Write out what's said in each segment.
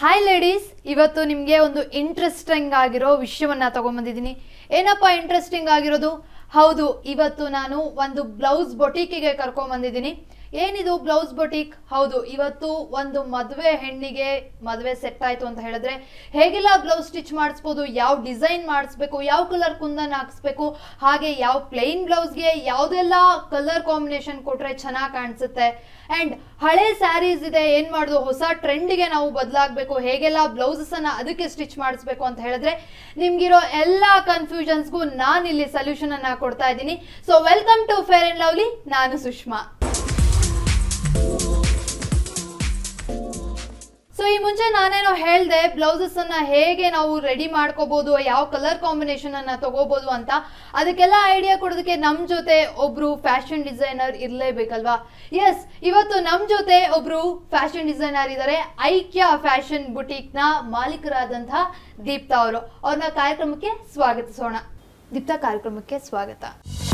Hi ladies ಇವತ್ತು ನಿಮಗೆ ಒಂದು ಇಂಟ್ರೆಸ್ಟಿಂಗ್ ಆಗಿರೋ ವಿಷಯವನ್ನ ತಗೊಂಬಂದಿದ್ದೀನಿ ಏನಪ್ಪ ಇಂಟ್ರೆಸ್ಟಿಂಗ್ ಆಗಿರೋದು ಹೌದು ಇವತ್ತು ನಾನು ಒಂದು ಬ್ಲೌಸ್ ಬೊಟೀಕಿಗೆ ಕರ್ಕೊಂಬಂದಿದ್ದೀನಿ ಏನಿದು ಬ್ಲೌಸ್ ಬೊಟೀಕ್ ಹೌದು ಇವತ್ತು ಒಂದು ಮದುವೆ ಹೆಣ್ಣಿಗೆ ಮದುವೆ ಸೆಟ್ ಆಯ್ತು ಅಂತ ಹೇಳಿದ್ರೆ ಹೇಗೆಲ್ಲ ಬ್ಲೌಸ್ ಸ್ಟಿಚ್ ಮಾಡಿಸ್ಬೋದು ಯಾವ ಡಿಸೈನ್ ಮಾಡಿಸ್ಬೇಕು ಯಾವ ಕಲರ್ ಕುಂದನ್ ಹಾಕ್ಸ್ಬೇಕು ಹಾಗೆ ಯಾವ ಪ್ಲೈನ್ ಬ್ಲೌಸ್ಗೆ ಯಾವುದೆಲ್ಲ ಕಲರ್ ಕಾಂಬಿನೇಷನ್ ಕೊಟ್ರೆ ಚೆನ್ನಾಗಿ ಕಾಣಿಸುತ್ತೆ ಅಂಡ್ ಹಳೆ ಸ್ಯಾರೀಸ್ ಇದೆ ಏನ್ ಮಾಡೋದು ಹೊಸ ಟ್ರೆಂಡ್ಗೆ ನಾವು ಬದಲಾಗಬೇಕು ಹೇಗೆಲ್ಲ ಬ್ಲೌಸಸ್ ಅನ್ನ ಅದಕ್ಕೆ ಸ್ಟಿಚ್ ಮಾಡಿಸ್ಬೇಕು ಅಂತ ಹೇಳಿದ್ರೆ ನಿಮ್ಗಿರೋ ಎಲ್ಲ ಕನ್ಫ್ಯೂಷನ್ಸ್ಗೂ ನಾನು ಇಲ್ಲಿ ಸೊಲ್ಯೂಷನ್ ಅನ್ನ ಕೊಡ್ತಾ ಇದ್ದೀನಿ so welcome to Fair and Lovely ನಾನು ಸುಷ್ಮಾ ಸೊ ಈ ಮುಂಚೆ ನಾನೇನೋ ಹೇಳ್ದೆ ಬ್ಲೌಸಸ್ ಅನ್ನ ಹೇಗೆ ನಾವು ರೆಡಿ ಮಾಡ್ಕೋಬಹುದು ಯಾವ ಕಲರ್ ಕಾಂಬಿನೇಷನ್ ಅನ್ನ ತಗೋಬಹುದು ಅಂತ ಅದಕ್ಕೆಲ್ಲ ಐಡಿಯಾ ಕೊಡೋದಕ್ಕೆ ನಮ್ ಜೊತೆ ಒಬ್ರು ಫ್ಯಾಷನ್ ಡಿಸೈನರ್ ಇರ್ಲೇಬೇಕಲ್ವಾ ಎಸ್ ಇವತ್ತು ನಮ್ ಜೊತೆ ಒಬ್ರು ಫ್ಯಾಷನ್ ಡಿಸೈನರ್ ಇದ್ದಾರೆ ಐಕ್ಯ ಫ್ಯಾಷನ್ ಬುಟೀಕ್ ನ ಮಾಲೀಕರಾದಂತಹ ದೀಪ್ತಾ ಅವರು ಅವ್ರನ್ನ ಕಾರ್ಯಕ್ರಮಕ್ಕೆ ಸ್ವಾಗತಿಸೋಣ ದೀಪ್ತಾ ಕಾರ್ಯಕ್ರಮಕ್ಕೆ ಸ್ವಾಗತ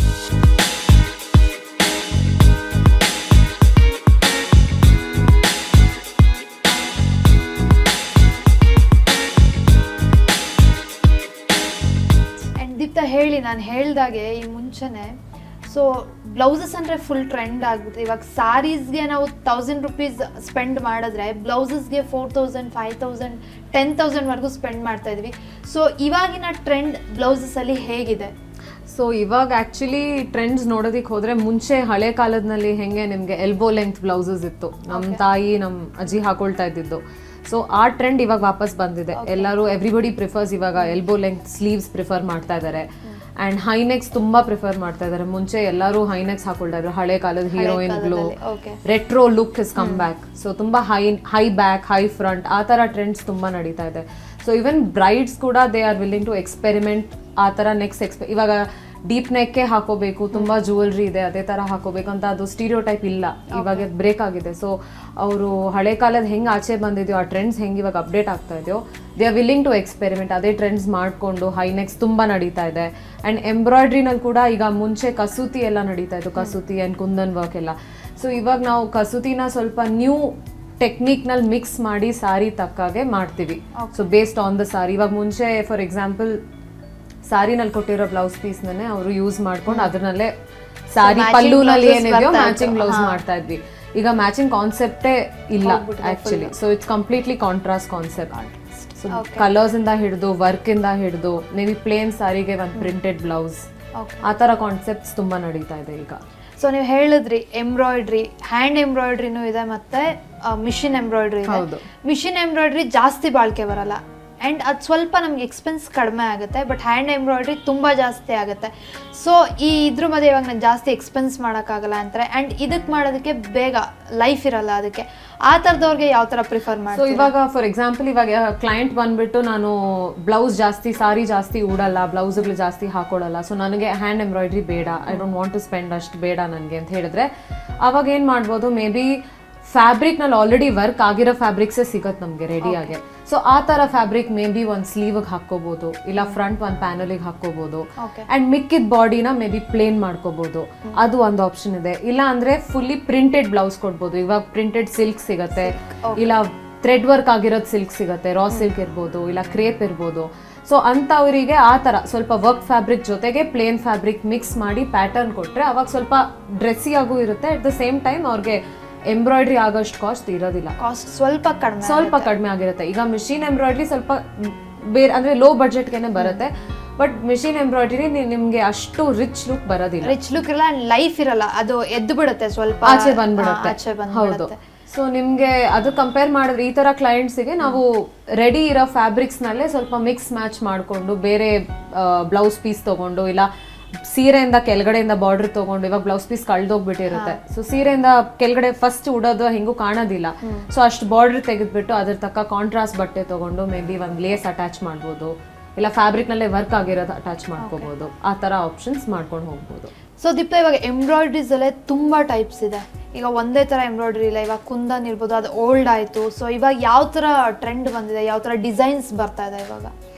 ಆ್ಯಂಡ್ ದೀಪ್ತಾ ಹೇಳಿ ನಾನು ಹೇಳ್ದಾಗೆ ಈ ಮುಂಚೆನೆ ಸೊ ಬ್ಲೌಸಸ್ ಅಂದರೆ ಫುಲ್ ಟ್ರೆಂಡ್ ಆಗ್ಬಿಟ್ಟು ಇವಾಗ ಸ್ಯಾರೀಸ್ಗೆ ನಾವು ತೌಸಂಡ್ ರುಪೀಸ್ ಸ್ಪೆಂಡ್ ಮಾಡಿದ್ರೆ ಬ್ಲೌಸಸ್ಗೆ four thousand five thousand ten ತೌಸಂಡ್ವರೆಗೂ ಸ್ಪೆಂಡ್ ಮಾಡ್ತಾ ಇದ್ವಿ ಸೊ ಇವಾಗಿನ ಟ್ರೆಂಡ್ ಬ್ಲೌಸಸಲ್ಲಿ ಹೇಗಿದೆ ಸೊ ಇವಾಗ ಆಕ್ಚುಲಿ ಟ್ರೆಂಡ್ಸ್ ನೋಡೋದಕ್ಕೆ ಹೋದ್ರೆ ಮುಂಚೆ ಹಳೆ ಕಾಲದಲ್ಲಿ ಹೆಂಗೆ ನಿಮ್ಗೆ ಎಲ್ಬೋ ಲೆಂತ್ ಬ್ಲೌಸಸ್ ಇತ್ತು ನಮ್ಮ ತಾಯಿ ನಮ್ಮ ಅಜ್ಜಿ ಹಾಕೊಳ್ತಾ ಇದ್ದಿದ್ದು ಸೊ ಆ ಟ್ರೆಂಡ್ ಇವಾಗ ವಾಪಸ್ ಬಂದಿದೆ ಎಲ್ಲರೂ ಎವ್ರಿಬಡಿ ಪ್ರಿಫರ್ಸ್ ಇವಾಗ ಎಲ್ಬೋ ಲೆಂತ್ ಸ್ಲೀವ್ಸ್ ಪ್ರಿಫರ್ ಮಾಡ್ತಾ ಇದ್ದಾರೆ ಅಂಡ್ ಹೈನೆಕ್ಸ್ ತುಂಬಾ ಪ್ರಿಫರ್ ಮಾಡ್ತಾ ಇದ್ದಾರೆ ಮುಂಚೆ ಎಲ್ಲರೂ ಹೈನೆಕ್ಸ್ ಹಾಕೊಳ್ತಾ ಇದ್ರು ಹಳೆ ಕಾಲದ ಹೀರೋಯಿನ್ಗಳು okay retro look is come back so ತುಂಬಾ high high back high front ಆ ಥರ ಟ್ರೆಂಡ್ಸ್ ತುಂಬಾ ನಡೀತಾ ಇದೆ ಸೊ ಇವನ್ ಬ್ರೈಡ್ಸ್ ಕೂಡ they are willing to experiment ಆ ಥರ ನೆಕ್ಸ್ಟ್ ಎಕ್ಸ್ಪೆ ಇವಾಗ ಡೀಪ್ ನೆಕ್ಕೆ ಹಾಕೋಬೇಕು ತುಂಬಾ ಜುವೆಲ್ರಿ ಇದೆ ಅದೇ ತರ ಹಾಕೋಬೇಕು ಅಂತ ಅದು ಸ್ಟೀರಿಯೋ ಟೈಪ್ ಇಲ್ಲ ಇವಾಗ ಬ್ರೇಕ್ ಆಗಿದೆ ಸೊ ಅವರು ಹಳೆ ಕಾಲದ ಹೆಂಗ್ ಆಚೆ ಬಂದಿದೆಯೋ ಆ ಟ್ರೆಂಡ್ಸ್ ಹೆಂಗ್ ಇವಾಗ ಅಪ್ಡೇಟ್ ಆಗ್ತಾ ಇದೆಯೋ they are willing to experiment ಅದೇ ಟ್ರೆಂಡ್ಸ್ ಮಾಡಿಕೊಂಡು ಹೈನೆಕ್ಸ್ ತುಂಬಾ ನಡೀತಾ ಇದೆ ಅಂಡ್ ಎಂಬ್ರಾಯ್ಡ್ರಿನಲ್ಲಿ ಕೂಡ ಈಗ ಮುಂಚೆ ಕಸೂತಿ ಎಲ್ಲ ನಡೀತಾ ಇತ್ತು ಕಸೂತಿ ಅಂಡ್ ಕುಂದನ್ ವರ್ಕ್ ಎಲ್ಲ ಸೊ ಇವಾಗ ನಾವು ಕಸೂತಿನ ಸ್ವಲ್ಪ ನ್ಯೂ ಟೆಕ್ನಿಕ್ನಲ್ಲಿ ಮಿಕ್ಸ್ ಮಾಡಿ ಸಾರಿ ತಕ್ಕಾಗೆ ಮಾಡ್ತೀವಿ so based on the sari ಇವಾಗ ಮುಂಚೆ ಫಾರ್ ಎಕ್ಸಾಂಪಲ್ ಸಾರಿನಲ್ಲಿ ಕೊಟ್ಟಿರೋ ಬ್ಲೌಸ್ ಪೀಸ್ನೇ ಅವರು ಯೂಸ್ ಮಾಡ್ಕೊಂಡು ಅದರಲ್ಲೇ ಸಾರಿ matching ಪಲ್ಲುನಲ್ಲಿ blouses ಏನಿದೆಯೋ ಬರ್ತಾ ಮ್ಯಾಚಿಂಗ್ ಇತ್ತು. ಬ್ಲೌಸ್ ಹಾ. ಮಾಡ್ತಾ ಇದ್ವಿ ಈಗ ಮ್ಯಾಚಿಂಗ್ ಕಾನ್ಸೆಪ್ಟೇ ಇಲ್ಲ ಹೋಗ್ಬಿಟ್ಟಿದೆ actually so it's completely contrast concept so Okay. Colours ಇಂದ ಹಿಡಿದು ವರ್ಕ್ ಇಂದ ಹಿಡಿದು ಮೇಬಿ ಪ್ಲೇನ್ ಸಾರಿಗೆ ಒಂದು ಪ್ರಿಂಟೆಡ್ ಬ್ಲೌಸ್ ಓಕೆ ಆ ತರ ಕಾನ್ಸೆಪ್ಟ್ಸ್ ತುಂಬಾ ನಡೀತಾ ಇದೆ ಈಗ ಸೊ ನೀವು ಹೇಳಿದ್ರಿ ಎಂಬ್ರಾಯ್ಡ್ರಿ ಹ್ಯಾಂಡ್ ಎಂಬ್ರಾಯ್ಡ್ರಿನೂ ಇದೆ ಮತ್ತೆ ಮಿಷಿನ್ ಎಂಬ್ರಾಯ್ಡ್ರಿ ಇದೆ ಹೌದು. ಮಿಷಿನ್ ಎಂಬ್ರಾಯ್ಡ್ರಿ ಜಾಸ್ತಿ ಬಾಳಿಕೆ ಬರಲ್ಲ ಆ್ಯಂಡ್ ಅದು ಸ್ವಲ್ಪ ನಮ್ಗೆ ಎಕ್ಸ್ಪೆನ್ಸ್ ಕಡಿಮೆ ಆಗುತ್ತೆ ಬಟ್ ಹ್ಯಾಂಡ್ ಎಂಬ್ರಾಯ್ಡ್ರಿ ತುಂಬ ಜಾಸ್ತಿ ಆಗುತ್ತೆ ಸೊ ಈ ಇದ್ರ ಮಧ್ಯೆ ಇವಾಗ ನಾನು ಜಾಸ್ತಿ ಎಕ್ಸ್ಪೆನ್ಸ್ ಮಾಡೋಕ್ಕಾಗಲ್ಲ ಅಂತಾರೆ ಆ್ಯಂಡ್ ಇದಕ್ಕೆ ಮಾಡೋದಕ್ಕೆ ಬೇಗ ಲೈಫ್ ಇರಲ್ಲ ಅದಕ್ಕೆ ಆ ಥರದವ್ರಿಗೆ ಯಾವ ಥರ ಪ್ರಿಫರ್ ಸೊ ಮಾಡಿ ಇವಾಗ ಫಾರ್ ಎಕ್ಸಾಂಪಲ್ ಇವಾಗ ಕ್ಲೈಂಟ್ ಬಂದ್ಬಿಟ್ಟು ನಾನು ಬ್ಲೌಸ್ ಜಾಸ್ತಿ ಸಾರಿ ಜಾಸ್ತಿ ಉಡಲ್ಲ ಬ್ಲೌಸ್ಗಳು ಜಾಸ್ತಿ ಹಾಕೊಡಲ್ಲ ಸೊ ನನಗೆ ಹ್ಯಾಂಡ್ ಎಂಬ್ರಾಯ್ಡ್ರಿ ಬೇಡ I don't want to spend ಅಷ್ಟು ಬೇಡ ನನಗೆ ಅಂತ ಹೇಳಿದ್ರೆ ಅವಾಗ ಏನು ಮಾಡ್ಬೋದು ಮೇ ಬಿ ಫ್ಯಾಬ್ರಿಕ್ನಲ್ಲಿ ಆಲ್ರೆಡಿ ವರ್ಕ್ ಆಗಿರೋ ಫ್ಯಾಬ್ರಿಕ್ಸೇ ಸಿಗುತ್ತೆ ನಮಗೆ ರೆಡಿಯಾಗಿ ಸೊ ಆ ಥರ ಫ್ಯಾಬ್ರಿಕ್ ಮೇ ಬಿ ಒಂದು ಸ್ಲೀವಿಗೆ ಹಾಕ್ಕೋಬೋದು ಇಲ್ಲ ಫ್ರಂಟ್ ಒಂದು ಪ್ಯಾನಲಿಗೆ ಹಾಕ್ಕೋಬೋದು ಓಕೆ ಅಂಡ್ ಮಿಕ್ಕಿದ ಬಾಡಿನ ಮೇ ಬಿ ಪ್ಲೇನ್ ಮಾಡ್ಕೋಬಹುದು ಅದು ಒಂದು ಆಪ್ಷನ್ ಇದೆ ಇಲ್ಲ ಅಂದ್ರೆ ಫುಲ್ಲಿ ಪ್ರಿಂಟೆಡ್ ಬ್ಲೌಸ್ ಕೊಡ್ಬೋದು ಇವಾಗ ಪ್ರಿಂಟೆಡ್ ಸಿಲ್ಕ್ ಸಿಗತ್ತೆ ಇಲ್ಲ ಥ್ರೆಡ್ ವರ್ಕ್ ಆಗಿರೋದು ಸಿಲ್ಕ್ ಸಿಗತ್ತೆ ರಾ ಸಿಲ್ಕ್ ಇರ್ಬೋದು ಇಲ್ಲ ಕ್ರೇಪ್ ಇರ್ಬೋದು ಸೊ ಅಂಥವರಿಗೆ ಆ ಥರ ಸ್ವಲ್ಪ ವರ್ಕ್ ಫ್ಯಾಬ್ರಿಕ್ ಜೊತೆಗೆ ಪ್ಲೇನ್ ಫ್ಯಾಬ್ರಿಕ್ ಮಿಕ್ಸ್ ಮಾಡಿ ಪ್ಯಾಟರ್ನ್ ಕೊಟ್ರೆ ಅವಾಗ ಸ್ವಲ್ಪ ಡ್ರೆಸ್ಸಿ ಆಗೂ ಇರುತ್ತೆ ಅಟ್ ದ ಸೇಮ್ ಟೈಮ್ ಅವ್ರಿಗೆ ಎಂಬ್ರಾಯ್ಡ್ರಿ ಆಗೋಷ್ಟು ಕಾಸ್ಟ್ ಇರೋದಿಲ್ಲ ಕಾಸ್ಟ್ ಸ್ವಲ್ಪ ಕಡಿಮೆ ಸ್ವಲ್ಪ ಕಡಿಮೆ ಆಗಿರುತ್ತೆ ಈಗ ಮಿಷಿನ್ ಎಂಬ್ರಾಯ್ಡ್ರಿ ಸ್ವಲ್ಪ ಬೇರೆ ಅಂದ್ರೆ ಲೋ ಬಜೆಟ್ಗೆನೆ ಬರುತ್ತೆ ಬಟ್ ಮಿಷಿನ್ ಎಂಬ್ರಾಯ್ಡ್ರಿ ನಿಮ್ಗೆ ಅಷ್ಟು ರಿಚ್ ಲುಕ್ ಬರೋದಿಲ್ಲ ರಿಚ್ ಲುಕ್ ಇರಲ್ಲ ಆ್ಯಂಡ್ ಲೈಫ್ ಇರಲ್ಲ ಅದು ಎದ್ದು ಬಿಡುತ್ತೆ ಸ್ವಲ್ಪ ಆಚೆ ಆ, ಬಂದ್ಬಿಡುತ್ತೆ ಆಚೆ ಹೌದು ಬಂದ್ಬಿಡುತ್ತೆ ಸೊ ನಿಮ್ಗೆ ಅದು ಕಂಪೇರ್ ಮಾಡಿದ್ರೆ ಈ ತರ ಕ್ಲೈಂಟ್ಸಿಗೆ ನಾವು ರೆಡಿ ಇರೋ ಫ್ಯಾಬ್ರಿಕ್ಸ್ ನಲ್ಲೇ ಸ್ವಲ್ಪ ಮಿಕ್ಸ್ ಮ್ಯಾಚ್ ಮಾಡಿಕೊಂಡು ಬೇರೆ ಬ್ಲೌಸ್ ಪೀಸ್ ತಗೊಂಡು ಇಲ್ಲ ಸೀರೆಯಿಂದ ಕೆಳಗಡೆಯಿಂದ ಬಾರ್ಡರ್ ತಗೊಂಡು ಇವಾಗ ಬ್ಲೌಸ್ ಪೀಸ್ ಕಳ್ದೋಗ್ಬಿಟ್ಟಿರುತ್ತೆ ಸೊ ಸೀರೆಯಿಂದ ಕೆಳಗಡೆ ಫಸ್ಟ್ ಉಡೋದು ಹೆಂಗೂ ಕಾಣೋದಿಲ್ಲ ಸೊ ಅಷ್ಟು ಬಾರ್ಡರ್ ತೆಗೆದ್ಬಿಟ್ಟು ಅದ್ರ ತಕ್ಕ ಕಾಂಟ್ರಾಸ್ಟ್ ಬಟ್ಟೆ ತಗೊಂಡು ಮೇ ಬಿ ಒಂದು ಲೇಸ್ ಅಟ್ಯಾಚ್ ಮಾಡ್ಬೋದು ಇಲ್ಲ ಫ್ಯಾಬ್ರಿಕ್ ನಲ್ಲೇ ವರ್ಕ್ ಆಗಿರೋದು ಅಟ್ಯಾಚ್ ಮಾಡ್ಕೋಬಹುದು ಆ ತರ ಆಪ್ಷನ್ಸ್ ಮಾಡ್ಕೊಂಡು ಹೋಗ್ಬೋದು ಸೊ ದೀಪ ಇವಾಗ ಎಂಬ್ರಾಯ್ಡ್ರೀಸ್ ಅಲ್ಲೇ ತುಂಬಾ ಟೈಪ್ಸ್ ಇದೆ ಈಗ ಒಂದೇ ತರ ಎಂಬ್ರಾಯ್ಡ್ರಿ ಇಲ್ಲ ಇವಾಗ ಕುಂದನ್ ಇರ್ಬೋದು ಅದು ಓಲ್ಡ್ ಆಯ್ತು ಸೊ ಇವಾಗ ಯಾವ ತರ ಟ್ರೆಂಡ್ ಬಂದಿದೆ ಯಾವ ತರ ಡಿಸೈನ್ಸ್ ಬರ್ತಾ ಇದೆ ಇವಾಗ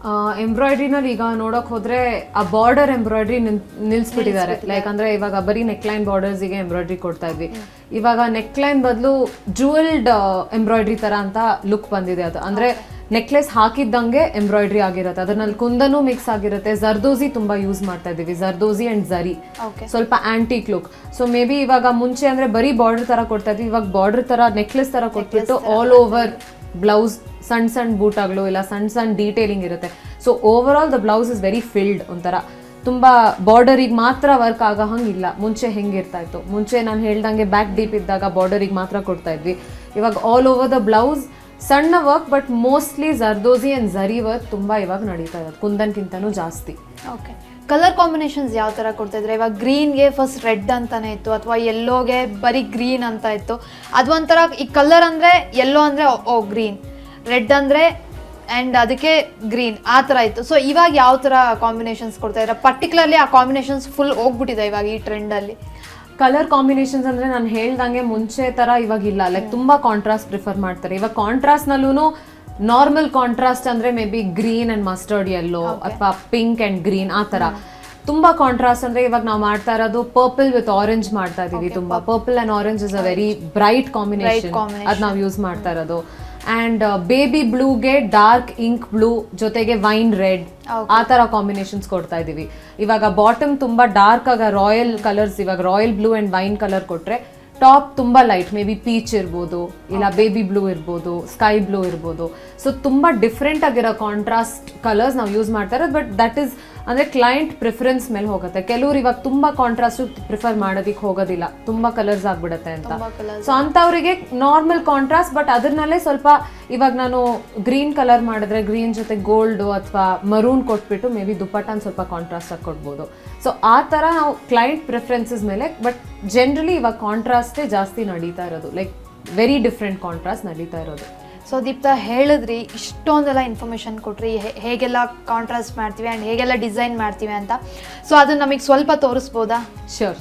ಎಂಬ್ರಾಯ್ಡ್ರಿನಲ್ಲಿ ಈಗ ನೋಡಕ್ ಹೋದ್ರೆ ಆ ಬಾರ್ಡರ್ ಎಂಬ್ರಾಯ್ಡ್ರಿ ನಿಲ್ಸ್ಬಿಟ್ಟಿದ್ದಾರೆ ಲೈಕ್ ಅಂದ್ರೆ ಇವಾಗ ಬರೀ ನೆಕ್ಲೈನ್ ಬಾರ್ಡರ್ಸ್ಗೆ ಎಂಬ್ರಾಯ್ಡ್ರಿ ಕೊಡ್ತಾ ಇದ್ವಿ ಇವಾಗ ನೆಕ್ಲೈನ್ ಬದಲು ಜುವೆಲ್ಡ್ ಎಂಬ್ರಾಯ್ಡ್ರಿ ತರ ಅಂತ ಲುಕ್ ಬಂದಿದೆ ಅದು ಅಂದ್ರೆ ನೆಕ್ಲೆಸ್ ಹಾಕಿದ್ದಂಗೆ ಎಂಬ್ರಾಯ್ಡ್ರಿ ಆಗಿರುತ್ತೆ ಅದ್ರಲ್ಲಿ ಕುಂದನೂ ಮಿಕ್ಸ್ ಆಗಿರುತ್ತೆ ಜರ್ದೋಸಿ ತುಂಬಾ ಯೂಸ್ ಮಾಡ್ತಾ ಇದೀವಿ ಜರ್ದೋಸಿ ಅಂಡ್ ಜರಿ ಓಕೆ ಸ್ವಲ್ಪ antique look so maybe ಇವಾಗ ಮುಂಚೆ ಅಂದ್ರೆ ಬರೀ ಬಾರ್ಡರ್ ತರ ಕೊಡ್ತಾ ಇದ್ವಿ ಇವಾಗ ಬಾರ್ಡರ್ ತರ ನೆಕ್ಲೆಸ್ ತರ ಕೊಟ್ಬಿಟ್ಟು ಆಲ್ ಓವರ್ ಬ್ಲೌಸ್ ಸಣ್ಣ ಸಣ್ಣ ಬೂಟಾಗ್ಲು ಇಲ್ಲ ಸಣ್ಣ ಸಣ್ಣ ಡೀಟೇಲಿಂಗ್ ಇರುತ್ತೆ so over all the blouse is very filled ಒಂಥರ ತುಂಬಾ ಬಾರ್ಡರಿಗೆ ಮಾತ್ರ ವರ್ಕ್ ಆಗೋ ಹಂಗಿಲ್ಲ ಮುಂಚೆ ಹೆಂಗಿರ್ತಾ ಇತ್ತು ಮುಂಚೆ ನಾನು ಹೇಳ್ದಂಗೆ ಬ್ಯಾಕ್ ಡೀಪ್ ಇದ್ದಾಗ ಬಾರ್ಡರಿಗೆ ಮಾತ್ರ ಕೊಡ್ತಾ ಇದ್ವಿ ಇವಾಗ ಆಲ್ ಓವರ್ ದ ಬ್ಲೌಸ್ ಸಣ್ಣ work but mostly zardozi and zari work ತುಂಬಾ ಇವಾಗ ನಡೀತಾ ಇರೋದು ಕುಂದನ್ಕಿಂತನೂ ಜಾಸ್ತಿ ಓಕೆ ಕಲರ್ ಕಾಂಬಿನೇಷನ್ಸ್ ಯಾವ ಥರ ಕೊಡ್ತಾ ಇದ್ರೆ ಇವಾಗ ಗ್ರೀನ್ಗೆ ಫಸ್ಟ್ ರೆಡ್ ಅಂತಾನೆ ಇತ್ತು ಅಥವಾ ಯೆಲ್ಲೋಗೆ ಬರೀ ಗ್ರೀನ್ ಅಂತ ಇತ್ತು ಅದು ಒಂಥರ ಈ ಕಲರ್ ಅಂದರೆ ಯೆಲ್ಲೋ ಅಂದರೆ ಓ ಗ್ರೀನ್ ರೆಡ್ ಅಂದರೆ ಆ್ಯಂಡ್ ಅದಕ್ಕೆ ಗ್ರೀನ್ ಆ ಥರ ಇತ್ತು ಸೊ ಇವಾಗ ಯಾವ ಥರ ಕಾಂಬಿನೇಷನ್ಸ್ ಕೊಡ್ತಾ ಇದ್ದಾರೆ ಪರ್ಟಿಕ್ಯುಲರ್ಲಿ ಆ ಕಾಂಬಿನೇಷನ್ಸ್ ಫುಲ್ ಹೋಗ್ಬಿಟ್ಟಿದೆ ಇವಾಗ ಈ ಟ್ರೆಂಡಲ್ಲಿ ಕಲರ್ ಕಾಂಬಿನೇಷನ್ಸ್ ಅಂದ್ರೆ ನಾನು ಹೇಳ್ದಂಗೆ ಮುಂಚೆ ತರ ಇವಾಗ ಇಲ್ಲ ಲೈಕ್ ತುಂಬಾ ಕಾಂಟ್ರಾಸ್ಟ್ ಪ್ರಿಫರ್ ಮಾಡ್ತಾರೆ ಇವಾಗ ಕಾಂಟ್ರಾಸ್ಟ್ ನಲ್ಲೂ ನಾರ್ಮಲ್ ಕಾಂಟ್ರಾಸ್ಟ್ ಅಂದ್ರೆ maybe green and mustard yellow ಅಥವಾ ಪಿಂಕ್ ಅಂಡ್ ಗ್ರೀನ್ ಆ ತರ ತುಂಬಾ ಕಾಂಟ್ರಾಸ್ಟ್ ಅಂದ್ರೆ ಇವಾಗ ನಾವು ಮಾಡ್ತಾ ಇರೋದು ಪರ್ಪಲ್ ವಿತ್ ಆರೆಂಜ್ ಮಾಡ್ತಾ ಇದೀವಿ ತುಂಬಾ purple and orange is a very bright combination combination. ಅದ್ ನಾವು ಯೂಸ್ ಮಾಡ್ತಾ ಇರೋದು ಅಂಡ್ ಬೇಬಿ ಬ್ಲೂಗೆ ಡಾರ್ಕ್ ಇಂಕ್ ಬ್ಲೂ ಜೊತೆಗೆ ವೈನ್ ರೆಡ್ ಆ ತರ ಕಾಂಬಿನೇಷನ್ಸ್ ಕೊಡ್ತಾ ಇದೀವಿ ಇವಾಗ ಬಾಟಮ್ ತುಂಬಾ ಡಾರ್ಕ್ ಆಗ ರಾಯಲ್ ಕಲರ್ಸ್ ಇವಾಗ royal blue and wine colour ಕೊಟ್ರೆ ಟಾಪ್ ತುಂಬಾ ಲೈಟ್ ಮೇ ಬಿ ಪೀಚ್ ಇರ್ಬೋದು ಇಲ್ಲ ಬೇಬಿ ಬ್ಲೂ ಇರ್ಬೋದು ಸ್ಕೈ ಬ್ಲೂ ಇರ್ಬೋದು ಸೊ ತುಂಬಾ ಡಿಫ್ರೆಂಟ್ ಆಗಿರೋ ಕಾಂಟ್ರಾಸ್ಟ್ ಕಲರ್ಸ್ ನಾವು ಯೂಸ್ ಮಾಡ್ತಾ ಇರೋದು ಬಟ್ ದಟ್ ಇಸ್ ಅಂದ್ರೆ ಕ್ಲೈಂಟ್ ಪ್ರಿಫರೆನ್ಸ್ ಮೇಲೆ ಹೋಗುತ್ತೆ ಕೆಲವ್ರು ಇವಾಗ ತುಂಬಾ ಕಾಂಟ್ರಾಸ್ಟ್ ಪ್ರಿಫರ್ ಮಾಡೋದಿಕ್ ಹೋಗೋದಿಲ್ಲ ತುಂಬಾ ಕಲರ್ಸ್ ಆಗ್ಬಿಡತ್ತೆ ಅಂತ ತುಂಬ ಕಲರ್ ಸೊ ಅಂತವ್ರಿಗೆ ನಾರ್ಮಲ್ ಕಾಂಟ್ರಾಸ್ಟ್ ಬಟ್ ಅದ್ರನಲ್ಲೇ ಸ್ವಲ್ಪ ಇವಾಗ ನಾನು ಗ್ರೀನ್ ಕಲರ್ ಮಾಡಿದ್ರೆ ಗ್ರೀನ್ ಜೊತೆ ಗೋಲ್ಡ್ ಅಥವಾ ಮರೂನ್ ಕೊಟ್ಬಿಟ್ಟು ಮೇ ಬಿ ದುಪ್ಪಟ್ಟನ್ ಸ್ವಲ್ಪ ಕಾಂಟ್ರಾಸ್ಟ್ ಆಗಿ ಕೊಡ್ಬೋದು ಸೊ ಆ ಥರ ನಾವು ಕ್ಲೈಂಟ್ ಪ್ರಿಫರೆನ್ಸಸ್ ಮೇಲೆ ಬಟ್ ಜನರಲಿ ಇವಾಗ ಕಾಂಟ್ರಾಸ್ಟೇ ಜಾಸ್ತಿ ನಡೀತಾ ಇರೋದು ಲೈಕ್ ವೆರಿ ಡಿಫ್ರೆಂಟ್ ಕಾಂಟ್ರಾಸ್ಟ್ ನಡೀತಾ ಇರೋದು ಸೊ ದೀಪ್ತಾ ಹೇಳಿದ್ರಿ ಇಷ್ಟೊಂದೆಲ್ಲ ಇನ್ಫಾರ್ಮೇಷನ್ ಕೊಟ್ರಿ ಹೇ- ಹೇಗೆಲ್ಲ ಕಾಂಟ್ರಾಸ್ಟ್ ಮಾಡ್ತೀವಿ ಆ್ಯಂಡ್ ಹೇಗೆಲ್ಲ ಡಿಸೈನ್ ಮಾಡ್ತೀವಿ ಅಂತ ಸೊ ಅದನ್ನ ನಮಗೆ ಸ್ವಲ್ಪ ತೋರಿಸ್ಬೋದಾ ಶೋರ್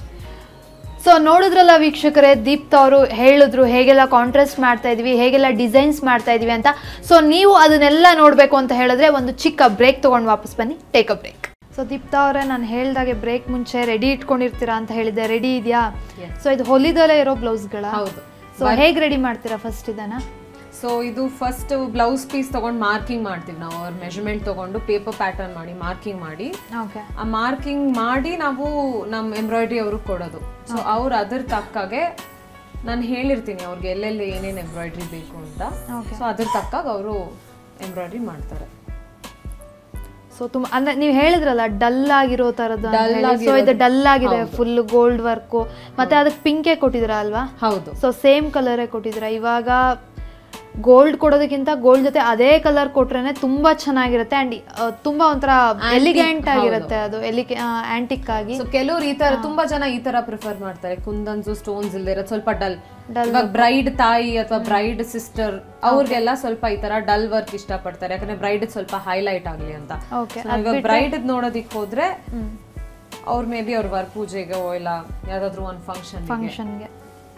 ಸೊ ನೋಡಿದ್ರಲ್ಲ ವೀಕ್ಷಕರೇ ದೀಪ್ತಾ ಅವರು ಹೇಳಿದ್ರು ಹೇಗೆಲ್ಲ ಕಾಂಟ್ರಾಸ್ಟ್ ಮಾಡ್ತಾ ಇದೀವಿ ಹೇಗೆಲ್ಲ ಡಿಸೈನ್ಸ್ ಮಾಡ್ತಾ ಇದೀವಿ ಅಂತ ಸೊ ನೀವು ಅದನ್ನೆಲ್ಲ ನೋಡಬೇಕು ಅಂತ ಹೇಳಿದ್ರೆ ಒಂದು ಚಿಕ್ಕ ಬ್ರೇಕ್ ತೊಗೊಂಡು ವಾಪಸ್ ಬನ್ನಿ take a break so Deepta ಅವರೇ ನಾನು ಹೇಳ್ದಾಗೆ ಬ್ರೇಕ್ ಮುಂಚೆ ರೆಡಿ ಇಟ್ಕೊಂಡಿರ್ತೀರಾ ಅಂತ ಹೇಳಿದ್ದೆ ರೆಡಿ ಇದೆಯಾ Yes. ಸೊ ಇದು ಹೊಲಿದಲ್ಲೇ ಇರೋ ಬ್ಲೌಸ್ಗಳ ಹೌದು ಸೊ ಹೇಗೆ ರೆಡಿ ಮಾಡ್ತೀರಾ ಫಸ್ಟ್ ಇದನ್ನ ಸೊ ಇದು ಫಸ್ಟ್ ಬ್ಲೌಸ್ ಪೀಸ್ ತಗೊಂಡು ಮಾರ್ಕಿಂಗ್ ಮಾಡ್ತೀವಿ ನಾವು ಅವ್ರ ಮೆಜರ್ಮೆಂಟ್ ತಗೊಂಡು ಪೇಪರ್ ಪ್ಯಾಟರ್ನ್ ಮಾಡಿ ಮಾರ್ಕಿಂಗ್ ಮಾಡಿ ಓಕೆ ಆ ಮಾರ್ಕಿಂಗ್ ಮಾಡಿ ನಾವು ನಮ್ಮ ಎಂಬ್ರಾಯ್ಡ್ರಿ ಅವ್ರಿಗೆ ಕೊಡೋದು ಸೊ ಅವ್ರು ಅದ್ರ ತಕ್ಕಾಗೆ ನಾನು ಹೇಳಿರ್ತೀನಿ ಅವ್ರಿಗೆ ಎಲ್ಲೆಲ್ಲಿ ಏನೇನು ಎಂಬ್ರಾಯ್ಡ್ರಿ ಬೇಕು ಅಂತ ಓಕೆ ಸೊ ಅದ್ರ ತಕ್ಕಾಗ ಅವರು ಎಂಬ್ರಾಯ್ಡ್ರಿ ಮಾಡ್ತಾರೆ ಸೊ ತುಂಬ ಅಂದ್ರೆ ನೀವು ಹೇಳಿದ್ರಲ್ಲ ಡಲ್ ಆಗಿರೋ ಥರದ್ದು Dull ಸೊ ಆಗಿರೋದು. ಇದು ಡಲ್ ಆಗಿದೆ ಫುಲ್ ಗೋಲ್ಡ್ ವರ್ಕು ಮತ್ತೆ ಅದಕ್ಕೆ ಪಿಂಕೆ ಕೊಟ್ಟಿದ್ರ ಅಲ್ವಾ ಹೌದು ಸೊ ಸೇಮ್ ಕಲರೇ ಕೊಟ್ಟಿದ್ರ ಇವಾಗ ಗೋಲ್ಡ್ ಕೊಡೋದಕ್ಕಿಂತ ಗೋಲ್ಡ್ ಜೊತೆ ಅದೇ ಕಲರ್ ಕೊಟ್ರೇನೆ ತುಂಬಾ ಚೆನ್ನಾಗಿರುತ್ತೆ ಅಂಡ್ ತುಂಬಾ ಒಂಥರ ಎಲಿಗೆಂಟ್ ಆಗಿರುತ್ತೆ ಅದು ಎಲಿಗೆ ಆಂಟಿಕ್ ಆಗಿ ಸೊ ಕೆಲವ್ರು ಈ ತರ ತುಂಬಾ ಜನ ಈ ತರ ಪ್ರಿಫರ್ ಮಾಡ್ತಾರೆ ಕುಂದನ್ಸು ಸ್ಟೋನ್ಸ್ ಇಲ್ದೇ ಇರೋದು ಸ್ವಲ್ಪ ಡಲ್ Dull ಇವಾಗ ಬ್ರೈಡ್ ತಾಯಿ ಅಥವಾ ಬ್ರೈಡ್ ಸಿಸ್ಟರ್ ಅವ್ರಿಗೆಲ್ಲ ಸ್ವಲ್ಪ ಈ ತರ ಡಲ್ ವರ್ಕ್ ಇಷ್ಟಪಡ್ತಾರೆ ಯಾಕಂದ್ರೆ ಬ್ರೈಡ್ ಸ್ವಲ್ಪ ಹೈಲೈಟ್ ಆಗ್ಲಿ ಅಂತ ಓಕೆ So, ಇವಾಗ ಬ್ರೈಡ್ ನೋಡೋದಿಕ್ ಹೋದ್ರೆ ಅವ್ರು ಮೇ ಬಿ ಅವ್ರ ವರ್ ಪೂಜೆಗೆ ಇಲ್ಲ ಯಾವ್ದಾದ್ರು ಒಂದ್ ಫಂಕ್ಷನ್ ಫಂಕ್ಷನ್ಗೆ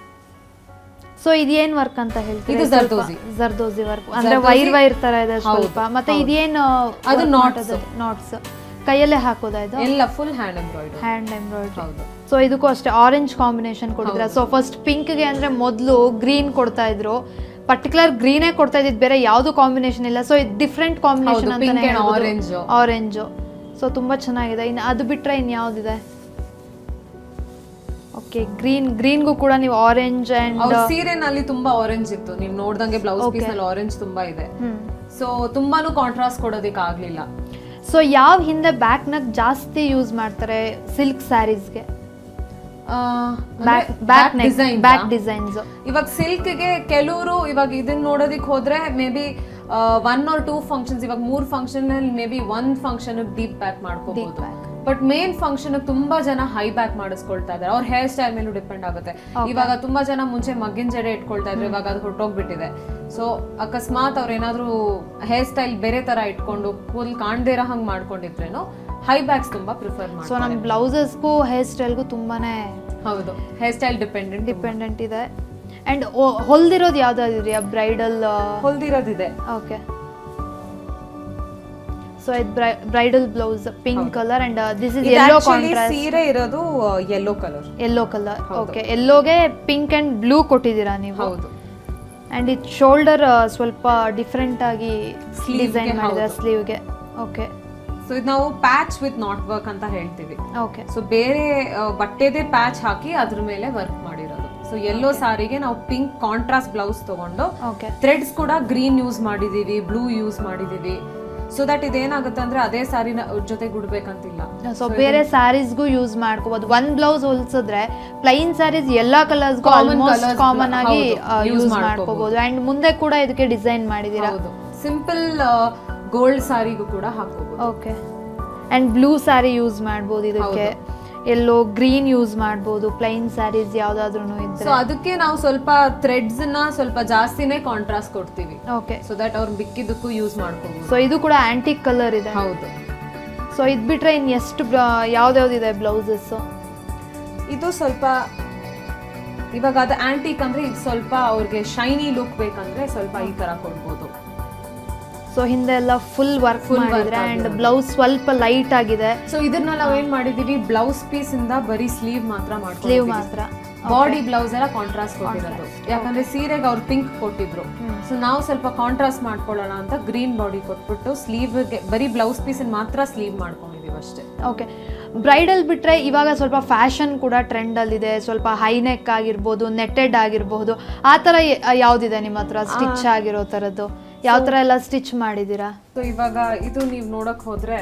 ಸೊ ಇದೇನ್ ವರ್ಕ್ ಅಂತ ಹೇಳ್ತೀವಿ ಇದು ಜರ್ದೋಸಿ. ಜರ್ದೋಸಿ ವರ್ಕ್ ಅಂದ್ರೆ ವೈರ್ ವೈರ್ ತರ ಇದೆ ಸ್ವಲ್ಪ ಮತ್ತೆ ಇದೇನು ಅದು knots. ನಾಟ್ಸ್ ಕೈಯಲ್ಲೇ ಹಾಕೋದಾ ಇದು ಎಲ್ಲ full hand embroider hand embroidery ಹೌದು ಸೊ ಇದಕ್ಕೂ ಅಷ್ಟೇ ಆರೆಂಜ್ ಕಾಂಬಿನೇಷನ್ ಕೊಟ್ಟಿದ್ರ ಸೊ ಫಸ್ಟ್ ಪಿಂಕ್ಗೆ ಅಂದ್ರೆ ಮೊದಲು ಗ್ರೀನ್ ಕೊಡ್ತಾ ಇದ್ರು ಪರ್ಟಿಕ್ಯುಲರ್ ಗ್ರೀನೇ ಕೊಡ್ತಾ ಇದ್ದಿದ್ದು ಬೇರೆ ಯಾವುದು ಕಾಂಬಿನೇಷನ್ ಇಲ್ಲ ಸೊ ಇದು ಡಿಫ್ರೆಂಟ್ ಕಾಂಬಿನೇಷನ್ ಹೌದು, pink and ಅಂತ orange. ಆರೆಂಜ್ ಸೊ ತುಂಬಾ ಚೆನ್ನಾಗಿದೆ ಇನ್ನು ಅದು ಬಿಟ್ರೆ ಇನ್ ಯಾವ್ದಿದೆ ಓಕೆ ಗ್ರೀನ್ ಗ್ರೀನ್ಗೂ ಕೂಡ ನೀವು ಆರೆಂಜ್ ಅಂಡ್ ಅವ್ರ ಸೀರೆನಲ್ಲಿ ತುಂಬಾ ಆರೆಂಜ್ ಇತ್ತು ನೀವು ನೋಡ್ದಂಗೆ ಬ್ಲೌಸ್ ಪೀಸ್ ನಲ್ಲಿ ಆರೆಂಜ್ ತುಂಬಾ ಇದೆ ಹ್ಮ್ ಸೊ ತುಂಬಾನು ಕಾಂಟ್ರಾಸ್ಟ್ ಕೊಡೋದಿಕ್ ಆಗ್ಲಿಲ್ಲ ಸೊ ಯಾವ ಹಿಂದೆ ಬ್ಯಾಕ್ನಾಗ ಜಾಸ್ತಿ ಯೂಸ್ ಮಾಡ್ತಾರೆ ಸಿಲ್ಕ್ ಸ್ಯಾರೀಸ್ಗೆ back back design back designs ಇವಾಗ ಸಿಲ್ಕ್ ಗೆ ಕೆಲವರು ಇವಾಗ ಇದನ್ನ ನೋಡೋದಿಕ್ ಹೋದ್ರೆ maybe one or two functions ಇವಾಗ ಮೂರ್ ಫಂಕ್ಷನ್ ಅಲ್ಲಿ ಮೇ ಬಿ ಒಂದ್ ಫಂಕ್ಷನ್ ಡೀಪ್ ಬ್ಯಾಕ್ ಮಾಡ್ಕೋಬಹುದು back. ಬಟ್ ಮೇನ್ ಫಂಕ್ಷನ್ ತುಂಬಾ ಜನ ಹೈ ಬ್ಯಾಕ್ ಮಾಡಿಸ್ಕೊಳ್ತಾ ಇದ್ದಾರೆ ಅವ್ರ ಹೇರ್ ಸ್ಟೈಲ್ ಮೇಲೂ ಡಿಪೆಂಡ್ ಆಗುತ್ತೆ ಇವಾಗ ತುಂಬಾ ಜನ ಮುಂಚೆ ಮಗ್ಗಿನ ಜಡೆ ಇಟ್ಕೊಳ್ತಾ ಇದ್ರು ಇವಾಗ ಅದು ಹೊರಟೋಗ್ಬಿಟ್ಟಿದೆ ಸೊ ಅಕಸ್ಮಾತ್ ಅವ್ರ ಏನಾದ್ರು ಹೇರ್ ಸ್ಟೈಲ್ ಬೇರೆ ತರ ಇಟ್ಕೊಂಡು ಫುಲ್ ಕಾಣ್ದೇ ಇರೋ ಹಂಗ್ ಮಾಡ್ಕೊಂಡಿದ್ರೇನು ಹೈ ಬ್ಯಾಕ್ಸ್ ತುಂಬಾ ಪ್ರಿಫರ್ ಸೊ ಮಾಡ್ತಾರೆ ನಮ್ಮ ಬ್ಲೌಸಸ್ಗೂ ಹೇರ್ ಸ್ಟೈಲ್ಗೂ ತುಂಬಾನೇ ಹೌದು ಹೇರ್ ಸ್ಟೈಲ್ ಡಿಪೆಂಡೆಂಟ್ ಡಿಪೆಂಡೆಂಟ್ ಇದೆ ಅಂಡ್ ಹೊಲ್ದಿರೋದು ಯಾವ್ದಾದ್ರಿ ಬ್ರೈಡಲ್ ಹೊಲ್ದಿರೋದಿದೆ ಓಕೆ ಸೊ ಇದು ಬ್ರೈಡಲ್ ಬ್ಲೌಸ್ ಪಿಂಕ್ ಹೌದು. ಕಲರ್ ಅಂಡ್ ದಿಸ್ ಇಸ್ ಇದು ಯೆಲ್ಲೋ actually ಕಾಂಟ್ರಾಸ್ಟ್ ಸೀರೆ ಇರೋದು ಯೆಲ್ಲೋ ಕಲರ್ ಯೆಲ್ಲೋ ಕಲರ್ ಹೌದು. ಓಕೆ ಯೆಲ್ಲೋಗೆ ಪಿಂಕ್ ಅಂಡ್ ಬ್ಲೂ ಕೊಟ್ಟಿದ್ದೀರಾ ನೀವು ಹೌದು ಅಂಡ್ ಇದು ಶೋಲ್ಡರ್ ಸ್ವಲ್ಪ ಡಿಫ್ರೆಂಟ್ ಆಗಿ Sleeve ಡಿಸೈನ್ ಗೆ ಮಾಡಿದ್ರೆ ಹೌದು. ಸ್ಲೀವ್ಗೆ ಓಕೆ ಸೊ ಇದು ನಾವು ಪ್ಯಾಚ್ ವಿತ್ ನಾಟ್ ವರ್ಕ್ ಅಂತ ಹೇಳ್ತೀವಿ ಓಕೆ ಸೊ ಬೇರೆ ಆ, ಬಟ್ಟೆದೇ ಪ್ಯಾಚ್ ಹಾಕಿ ಅದ್ರ ಮೇಲೆ ವರ್ಕ್ ಮಾಡಿರೋದು ಸೊ ಎಲ್ಲೋ ಸಾರಿಗೆ ನಾವು ಪಿಂಕ್ ಕಾಂಟ್ರಾಸ್ಟ್ ಬ್ಲೌಸ್ ತಗೊಂಡು ಓಕೆ ಥ್ರೆಡ್ಸ್ ಕೂಡ ಗ್ರೀನ್ ಯೂಸ್ ಮಾಡಿದೀವಿ ಬ್ಲೂ ಯೂಸ್ ಮಾಡಿದೀವಿ ಸೊ ದಟ್ ಇದೇನಾಗುತ್ತೆ ಅಂದ್ರೆ ಅದೇ ಸಾರಿನ ಜೊತೆ ಗುಡ್ಬೇಕಂತಿಲ್ಲ ಸೊ ಬೇರೆ ಸ್ಯಾರೀಸ್ಗೂ ಯೂಸ್ ಮಾಡ್ಕೋಬಹುದು ಒಂದ್ ಬ್ಲೌಸ್ ಹೋಲ್ಸಿದ್ರೆ ಪ್ಲೈನ್ ಸ್ಯಾರೀಸ್ ಎಲ್ಲಾ ಕಲರ್ಸ್ಗೂ Common ಆಲ್ಮೋಸ್ಟ್ colours ಕಾಮನ್ ಆಗಿ ಹೌದು, use ಯೂಸ್ ಮಾಡ್ಕೋಬಹುದು. ಮಾಡ್ಕೋಬಹುದು ಅಂಡ್ ಮುಂದೆ ಕೂಡ ಇದಕ್ಕೆ ಡಿಸೈನ್ ಮಾಡಿದೀರಾ ಹೌದು ಸಿಂಪಲ್ ಗೋಲ್ಡ್ ಸಾರಿಗೂ ಕೂಡ ಹಾಕೋಬಹುದು okay and blue sari use ಮಾಡ್ಬೋದು ಇದಕ್ಕೆ ಎಲ್ಲೋ ಗ್ರೀನ್ ಯೂಸ್ ಮಾಡ್ಬೋದು ಪ್ಲೈನ್ ಸ್ಯಾರೀಸ್ ಯಾವ್ದಾದ್ರು ಸೊ ಇದ್ರೆ ಅದಕ್ಕೆ ನಾವು ಸ್ವಲ್ಪ ಥ್ರೆಡ್ಸ್ ನ ಸ್ವಲ್ಪ ಜಾಸ್ತಿನೇ ಕಾಂಟ್ರಾಸ್ಟ್ ಕೊಡ್ತೀವಿ ಓಕೆ ಸೊ ದಟ್ ಅವ್ರು ಬಿಕ್ಕಿದ್ದಕ್ಕೂ ಯೂಸ್ ಮಾಡ್ಕೋಬಹುದು ಸೊ ಇದು ಕೂಡ ಆಂಟಿಕ್ ಕಲರ್ ಇದೆ ಹೌದು ಸೊ ಇದ್ ಬಿಟ್ರೆ ಇನ್ ಎಷ್ಟು ಯಾವ್ದಾವ್ದಿದೆ ಬ್ಲೌಸಸ್ ಇದು ಸ್ವಲ್ಪ ಇವಾಗ ಅದು ಆಂಟಿಕ್ ಅಂದ್ರೆ ಇದು ಸ್ವಲ್ಪ ಅವ್ರಿಗೆ ಶೈನಿ ಲುಕ್ ಬೇಕಂದ್ರೆ ಸ್ವಲ್ಪ ಈ ತರ ಕೊಡ್ಬೋದು ಸೊ ಹಿಂದೆ ಎಲ್ಲ ಫುಲ್ ವರ್ಕ್ Full work ಮಾಡಿದ್ರೆ ಅಂಡ್ ಆಗಿರೋದು. ಬ್ಲೌಸ್ ಸ್ವಲ್ಪ ಲೈಟ್ ಆಗಿದೆ ಸೊ ಇದನ್ನ ನಾವ್ ಏನ್ ಮಾಡಿದೀವಿ ಬ್ಲೌಸ್ ಪೀಸ್ ಇಂದ ಬರೀ ಸ್ಲೀವ್ ಮಾತ್ರ ಸ್ಲೀವ್ ಮಾಡ್ಕೊಂಡಿದ್ದೀವಿ ಮಾತ್ರ ಬಾಡಿ ಬ್ಲೌಸ್ ಎಲ್ಲ ಕಾಂಟ್ರಾಸ್ಟ್ ಕೊಟ್ಟಿರೋದು ಯಾಕಂದ್ರೆ ಸೀರೆಗೆ ಅವ್ರು ಪಿಂಕ್ ಕೊಟ್ಟಿದ್ರು ಸೊ ನಾವು ಸ್ವಲ್ಪ ಕಾಂಟ್ರಾಸ್ಟ್ ಮಾಡ್ಕೊಳ್ಳೋಣ ಅಂತ ಗ್ರೀನ್ ಬಾಡಿ ಕೊಟ್ಬಿಟ್ಟು ಸ್ಲೀವ್ಗೆ ಬರೀ ಬ್ಲೌಸ್ ಪೀಸ್ ಮಾತ್ರ ಸ್ಲೀವ್ ಮಾಡ್ಕೊಂಡಿದೀವಿ ಅಷ್ಟೇ ಓಕೆ ಬ್ರೈಡಲ್ ಬಿಟ್ರೆ ಇವಾಗ ಸ್ವಲ್ಪ ಫ್ಯಾಷನ್ ಕೂಡ ಟ್ರೆಂಡಲ್ಲಿದೆ ಸ್ವಲ್ಪ ಹೈನೆಕ್ ಆಗಿರ್ಬೋದು ನೆಟ್ಟೆಡ್ ಆಗಿರ್ಬೋದು ಆ ಥರ ಯ- ಯಾವ್ದಿದೆ ನಿಮ್ಮ ಹತ್ರ ಸ್ಟಿಚ್ ಆಗಿರೋ ಥರದ್ದು ಯಾವ ಥರ ಎಲ್ಲ ಸ್ಟಿಚ್ ಮಾಡಿದ್ದೀರಾ ಸೊ ಇವಾಗ ಇದು ನೀವು ನೋಡಕ್ ಹೋದ್ರೆ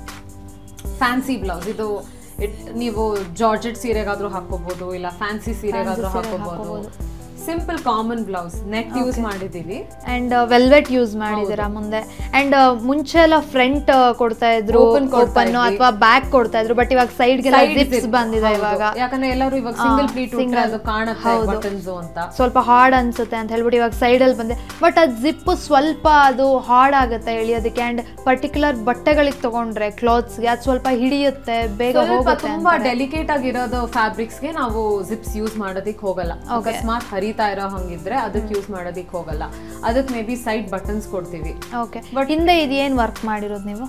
ಫ್ಯಾನ್ಸಿ ಬ್ಲೌಸ್ ಇದು ಇಟ್ ನೀವು ಜಾರ್ಜೆಟ್ ಸೀರೆಗಾದ್ರೂ ಹಾಕೋಬಹುದು ಇಲ್ಲ ಫ್ಯಾನ್ಸಿ ಸೀರೆಗಾದ್ರೂ Fancy ಸೀರೆಗೆ ಹಾಕೋಬಹುದು simple common blouse net use ಮಾಡಿದೀವಿ ಅಂಡ್ ವೆಲ್ವೆಟ್ ಯೂಸ್ ಮಾಡಿದ್ದೀರಾ ಮುಂದೆ ಅಂಡ್ ಮುಂಚೆ ಎಲ್ಲ ಫ್ರಂಟ್ ಕೊಡ್ತಾ ಇದ್ರು Open ಕೊಡ್ತಾ ಓಪನ್ ಇದ್ವಿ. ಅಥವಾ ಬ್ಯಾಕ್ ಕೊಡ್ತಾ ಇದ್ರು ಬಟ್ ಇವಾಗ ಸೈಡ್ಗೆಲ್ಲ Side ಜಿಪ್ಸ್ zip. ಬಂದಿದೆ ಹೌದು. ಇವಾಗ ಯಾಕಂದ್ರೆ ಎಲ್ಲರೂ ಇವಾಗ ಸಿಂಗಲ್ ಆ, ಪ್ಲೀಟ್ single. ಅದು ಕಾಣುತ್ತೆ ಹೌದು. ಬಟನ್ಸ್ ಅಂತ ಸ್ವಲ್ಪ ಹಾರ್ಡ್ ಅನ್ಸುತ್ತೆ ಅಂತ ಹೇಳ್ಬಿಟ್ಟು ಇವಾಗ ಸೈಡಲ್ಲಿ ಬಂದೆ ಬಟ್ ಅದು ಜಿಪ್ ಸ್ವಲ್ಪ ಅದು ಹಾರ್ಡ್ ಆಗುತ್ತೆ ಎಳಿಯೋದಕ್ಕೆ ಅಂಡ್ ಪರ್ಟಿಕ್ಯುಲರ್ ಬಟ್ಟೆಗಳಿಗೆ ತಗೊಂಡ್ರೆ ಕ್ಲಾತ್ಸ್ಗೆ ಅದು ಸ್ವಲ್ಪ ಹಿಡಿಯುತ್ತೆ ಬೇಗ ಸ್ವಲ್ಪ ಹೋಗುತ್ತೆ ತುಂಬಾ ಅಂತಾರೆ. ಡೆಲಿಕೇಟ್ ಆಗಿರೋದು ಫ್ಯಾಬ್ರಿಕ್ಸ್ ಗೆ ನಾವು ಜಿಪ್ಸ್ ಯೂಸ್ ಮಾಡೋದಿಕ್ ಹೋಗಲ್ಲ Okay. ಅಕಸ್ಮಾತ್ ಹರಿತಾ ಇರೋ ಹಂಗಿದ್ರೆ ಅದಕ್ಕೆ ಯೂಸ್ ಮಾಡೋದಿಕ್ ಹೋಗಲ್ಲ ಅದಕ್ಕೆ ಮೇ ಬಿ ಸೈಡ್ ಬಟನ್ಸ್ ಕೊಡ್ತೀವಿ ಓಕೆ ಬಟ್ ಹಿಂದೆ ಇದು ಏನು ವರ್ಕ್ ಮಾಡಿರೋದು ನೀವು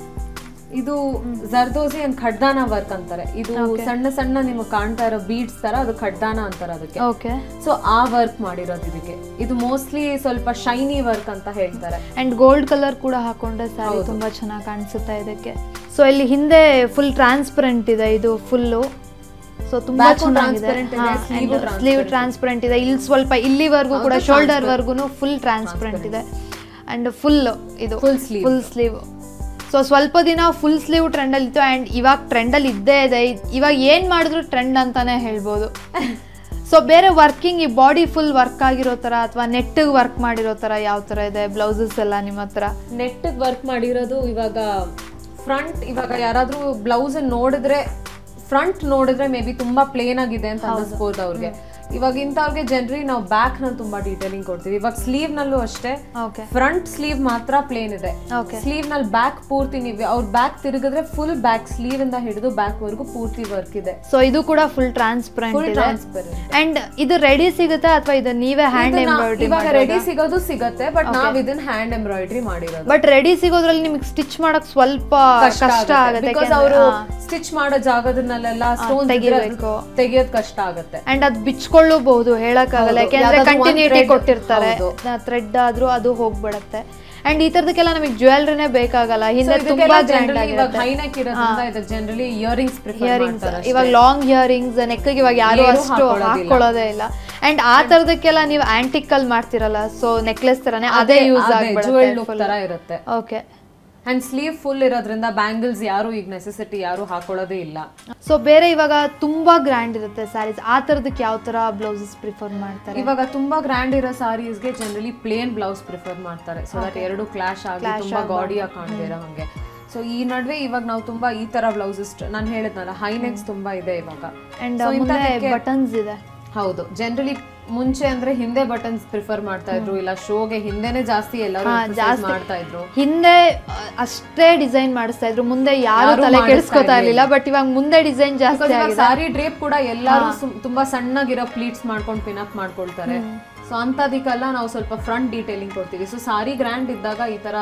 ಇದು ಜರ್ದೋಸಿ ಅಂಡ್ ಖಡ್ದಾನ ವರ್ಕ್ ಅಂತಾರೆ ಇದು Okay. ಸಣ್ಣ ಸಣ್ಣ ನಿಮಗೆ ಕಾಣ್ತಾ ಇರೋ ಬೀಡ್ಸ್ ತರ ಅದು ಖಡ್ದಾನ ಅಂತಾರೆ ಅದಕ್ಕೆ ಓಕೆ ಸೊ ಆ ವರ್ಕ್ ಮಾಡಿರೋದು ಇದಕ್ಕೆ ಇದು ಮೋಸ್ಟ್ಲಿ ಸ್ವಲ್ಪ ಶೈನಿ ವರ್ಕ್ ಅಂತ ಹೇಳ್ತಾರೆ ಅಂಡ್ ಗೋಲ್ಡ್ ಕಲರ್ ಕೂಡ ಹಾಕೊಂಡ್ರೆ ಸ್ಯಾರಿ ಹೌದು. ತುಂಬಾ ಚೆನ್ನಾಗಿ ಕಾಣಿಸುತ್ತೆ ಇದಕ್ಕೆ ಸೊ ಇಲ್ಲಿ ಹಿಂದೆ ಫುಲ್ ಟ್ರಾನ್ಸ್ಪರೆಂಟ್ ಇದೆ ಇದು ಫುಲ್ಲು ಸೊ ತುಂಬಾ Back ಉ ಚೆನ್ನಾಗಿದೆ transparent ಇದೆ, sleeve ಉ ಸ್ಲೀವ್ transparent. ಟ್ರಾನ್ಸ್ಪರೆಂಟ್ ಇದೆ ಇಲ್ಲಿ ಸ್ವಲ್ಪ ಇಲ್ಲಿವರೆಗೂ ಕೂಡ ಹೌದು, ಶೋಲ್ಡರ್ transparent. ವರ್ಗುನು ಫುಲ್ ಟ್ರಾನ್ಸ್ಪರೆಂಟ್ ಇದೆ ಅಂಡ್ ಫುಲ್ ಇದು Full sleeve. Full sleeve so ಸ್ವಲ್ಪ ದಿನ ಫುಲ್ ಸ್ಲೀವ್ ಟ್ರೆಂಡಲ್ಲಿ ಇತ್ತು ಆ್ಯಂಡ್ ಇವಾಗ ಟ್ರೆಂಡಲ್ಲಿ ಇದ್ದೇ ಇದೆ ಇವಾಗ ಏನು ಮಾಡಿದ್ರು ಟ್ರೆಂಡ್ ಅಂತಾನೆ ಹೇಳ್ಬೋದು ಸೊ ಬೇರೆ ವರ್ಕಿಂಗ್ ಈ ಬಾಡಿ ಫುಲ್ ವರ್ಕ್ ಆಗಿರೋ ಥರ ಅಥವಾ ನೆಟ್ಟಿಗೆ ವರ್ಕ್ ಮಾಡಿರೋ ಥರ ಯಾವ ಥರ ಇದೆ ಬ್ಲೌಸಸ್ ಎಲ್ಲ ನಿಮ್ಮ ಹತ್ರ ನೆಟ್ ವರ್ಕ್ ಮಾಡಿರೋದು ಇವಾಗ ಫ್ರಂಟ್ ಇವಾಗ ಯಾರಾದ್ರೂ ಬ್ಲೌಸ್ ನೋಡಿದ್ರೆ ಫ್ರಂಟ್ ನೋಡಿದ್ರೆ ಮೇ ಬಿ ತುಂಬಾ ಪ್ಲೇನ್ ಆಗಿದೆ ಅಂತ ಅನಿಸ್ಬೋದು ಅವ್ರಿಗೆ ಇವಾಗ ಇಂಥವ್ರಿಗೆ ಜನರಿ ನಾವು ಬ್ಯಾಕ್ ನಲ್ಲಿ ತುಂಬಾ ಡೀಟೇಲಿಂಗ್ ಕೊಡ್ತೀವಿ ಇವಾಗ ಸ್ಲೀವ್ ನಲ್ಲೂ ಅಷ್ಟೇ ಓಕೆ ಫ್ರಂಟ್ ಸ್ಲೀವ್ ಮಾತ್ರ ಪ್ಲೇನ್ ಇದೆ ಓಕೆ ಸ್ಲೀವ್ ನಲ್ಲಿ ಬ್ಯಾಕ್ ಪೂರ್ತಿ ನೀವು ಅವ್ರ ಬ್ಯಾಕ್ ತಿರುಗಿದ್ರೆ ಫುಲ್ ಬ್ಯಾಕ್ ಸ್ಲೀವ್ ಇಂದ ಹಿಡಿದು ಬ್ಯಾಕ್ ವರ್ಗು ಪೂರ್ತಿ ವರ್ಕ್ ಇದೆ ಸೊ ಇದು ಕೂಡ ಫುಲ್ ಟ್ರಾನ್ಸ್ಪರೆಂಟ್ ಫುಲ್ ಇದೆ ಟ್ರಾನ್ಸ್ಪರೆಂಟ್ ಅಂಡ್ ಇದು ರೆಡಿ ಸಿಗುತ್ತಾ ಅಥವಾ ಇದು ನೀವೇ ಹ್ಯಾಂಡ್ ಎಂಬ್ರಾಯ್ಡ್ರಿ ಇವಾಗ ರೆಡಿ ಸಿಗೋದು ಸಿಗತ್ತೆ ಬಟ್ ನಾವ್ ಇದನ್ನ ಹ್ಯಾಂಡ್ ಎಂಬ್ರಾಯ್ಡ್ರಿ ಮಾಡಿರೋದು ಬಟ್ ರೆಡಿ ಸಿಗೋದ್ರಲ್ಲಿ ನಿಮಗೆ ಸ್ಟಿಚ್ ಮಾಡಕ್ ಸ್ವಲ್ಪ ಕಷ್ಟ ಆಗುತ್ತೆ ಬಿಕಾಸ್ ಅವರು ಸ್ಟಿಚ್ ಮಾಡೋ ಜಾಗದನ್ನೆಲ್ಲ ಸ್ಟೋನ್ ತೆಗಿಬೇಕು. ತೆಗಿಯೋದ್ ಕಷ್ಟ ಆಗುತ್ತೆ ಅಂಡ್ ಅದು ಬಿಚ್ಕೊಳ್ಳಬಹುದು ಹೇಳಕ್ಕಾಗಲ್ಲ ಹೌದು. ಯಾಕೆಂದ್ರೆ ಯಾವ್ದಾದ್ರು ಒಂದ್ ಕಂಟಿನ್ಯೂಟಿ thread- ಕೊಟ್ಟಿರ್ತಾರೆ ಹೌದು. ಥ್ರೆಡ್ ಆದ್ರೂ ಅದು ಹೋಗ್ಬಿಡತ್ತೆ ಅಂಡ್ ಈ ತರದಕ್ಕೆಲ್ಲ ನಮಗೆ ಜ್ಯುವೆಲ್ರಿನೇ ಬೇಕಾಗಲ್ಲ ಹಿಂದೆ So ತುಂಬಾ ಇದಕ್ಕೆಲ್ಲ ಗ್ರ್ಯಾಂಡ್ generally ಇವಾಗ ಆಗಿರುತ್ತೆ ಹೈ ನೆಕ್ ಇರೋದ್ರಿಂದ ಇದಕ್ಕೆ ಜನರಲಿ ಇಯರಿಂಗ್ಸ್ ಪ್ರಿಫರ್ ಇಯರಿಂಗ್ಸ್ ಮಾಡ್ತಾರೆ ಇವಾಗ ಲಾಂಗ್ ಇಯರಿಂಗ್ಸ್ ನೆಕ್ಗೆ ಇವಾಗ ಯಾರು ಯಾರೂ ಅಷ್ಟು ಹಾಕೊಳ್ಳೋದಿಲ್ಲ. ಹಾಕೊಳ್ಳೋದೇ ಇಲ್ಲ ಅಂಡ್ ಆ ತರದಕ್ಕೆಲ್ಲ ನೀವು ಆಂಟಿಕಲ್ ಮಾಡ್ತಿರಲ್ಲ ಸೊ ನೆಕ್ಲೆಸ್ ತರನೇ ಅದೇ ಯೂಸ್ ಜುವೆಲ್ ಲುಕ್ ತರ ಆಗ್ಬಿಡುತ್ತೆ ಇರುತ್ತೆ ಓಕೆ ಅಂಡ್ ಸ್ಲೀವ್ ಫುಲ್ ಇರೋದ್ರಿಂದ ಬ್ಯಾಂಗಲ್ಸ್ ಯಾರು ಈಗ ನೆಸೆಸಿಟಿ ಯಾರು ಹಾಕೊಳ್ಳೋದೇ ಇಲ್ಲ ಸೊ ಬೇರೆ ಇವಾಗ ತುಂಬಾ ಗ್ರ್ಯಾಂಡ್ ಇರುತ್ತೆ ಸ್ಯಾರೀಸ್ ಆ ತರದಕ್ಕೆ ಯಾವ ತರ ಬ್ಲೌಸಸ್ ಪ್ರಿಫರ್ ಮಾಡ್ತಾರೆ ಇವಾಗ ತುಂಬಾ ಗ್ರ್ಯಾಂಡ್ ಇರೋ ಸಾರೀಸ್ಗೆ ಜನರಲಿ ಪ್ಲೇನ್ ಬ್ಲೌಸ್ ಪ್ರಿಫರ್ ಮಾಡ್ತಾರೆ ಸೊ ದಟ್ ಎರಡು ಕ್ಲಾಶ್ ಆಗಿ Clash ತುಂಬಾ ಆಗ್ಬಾರ್ದು. ಗಾಡಿ ಕಾಣದೇ ಇರೋ ಹಂಗೆ ಸೊ ಈ ನಡುವೆ ಇವಾಗ ನಾವು ತುಂಬಾ ಈ ತರ ಬ್ಲೌಸಸ್ ನಾನು ಹೇಳಿದ್ನಲ್ಲ ಹೈ ನೆಕ್ಸ್ ತುಂಬಾ ಇದೆ ಇವಾಗ ಅಂಡ್ So ಮುಂದೆ ಇಂಥದಕ್ಕೆ- ಬಟನ್ಸ್ ಇದೆ ಹೌದು ಜನರಲಿ ಮುಂಚೆ ಅಂದ್ರೆ ಹಿಂದೆ ಬಟನ್ಸ್ ಪ್ರಿಫರ್ ಮಾಡ್ತಾ ಇದ್ರು ಇಲ್ಲ ಶೋಗೆ ಹಿಂದೆನೆ ಜಾಸ್ತಿ ಎಲ್ಲರೂ ಹಾ, emphasize ಜಾಸ್ತಿ. ಮಾಡ್ತಾ ಇದ್ರು ಹಿಂದೆ ಅ, ಅಷ್ಟೇ ಡಿಸೈನ್ ಮಾಡಿಸ್ತಾ ಇದ್ರು ಮುಂದೆ ಯಾರು ಯಾರೂ ತಲೆ ಮಾಡಿಸ್ತಾ ಕೆಡಿಸ್ಕೊತಾ ಇರ್ಲಿಲ್ಲ ಇರ್ಲಿಲ್ಲ. ಬಟ್ ಇವಾಗ ಮುಂದೆ ಡಿಸೈನ್ ಜಾಸ್ತಿ Because ಇವಾಗ ಆಗಿದೆ ಸಾರಿ ಡ್ರೇಪ್ ಕೂಡ ಎಲ್ಲರೂ ಸುಮ್- ತುಂಬಾ ಸಣ್ಣಗಿರೋ ಪ್ಲೀಟ್ಸ್ ಮಾಡ್ಕೊಂಡು ಪಿನ್ ಅಪ್ ಮಾಡ್ಕೊಳ್ತಾರೆ ಸೊ ಅಂತದಕ್ಕೆಲ್ಲ ನಾವು ಸ್ವಲ್ಪ ಫ್ರಂಟ್ ಡೀಟೇಲಿಂಗ್ ಕೊಡ್ತೀವಿ ಸೊ ಸಾರಿ ಗ್ರ್ಯಾಂಡ್ ಇದ್ದಾಗ ಈ ತರ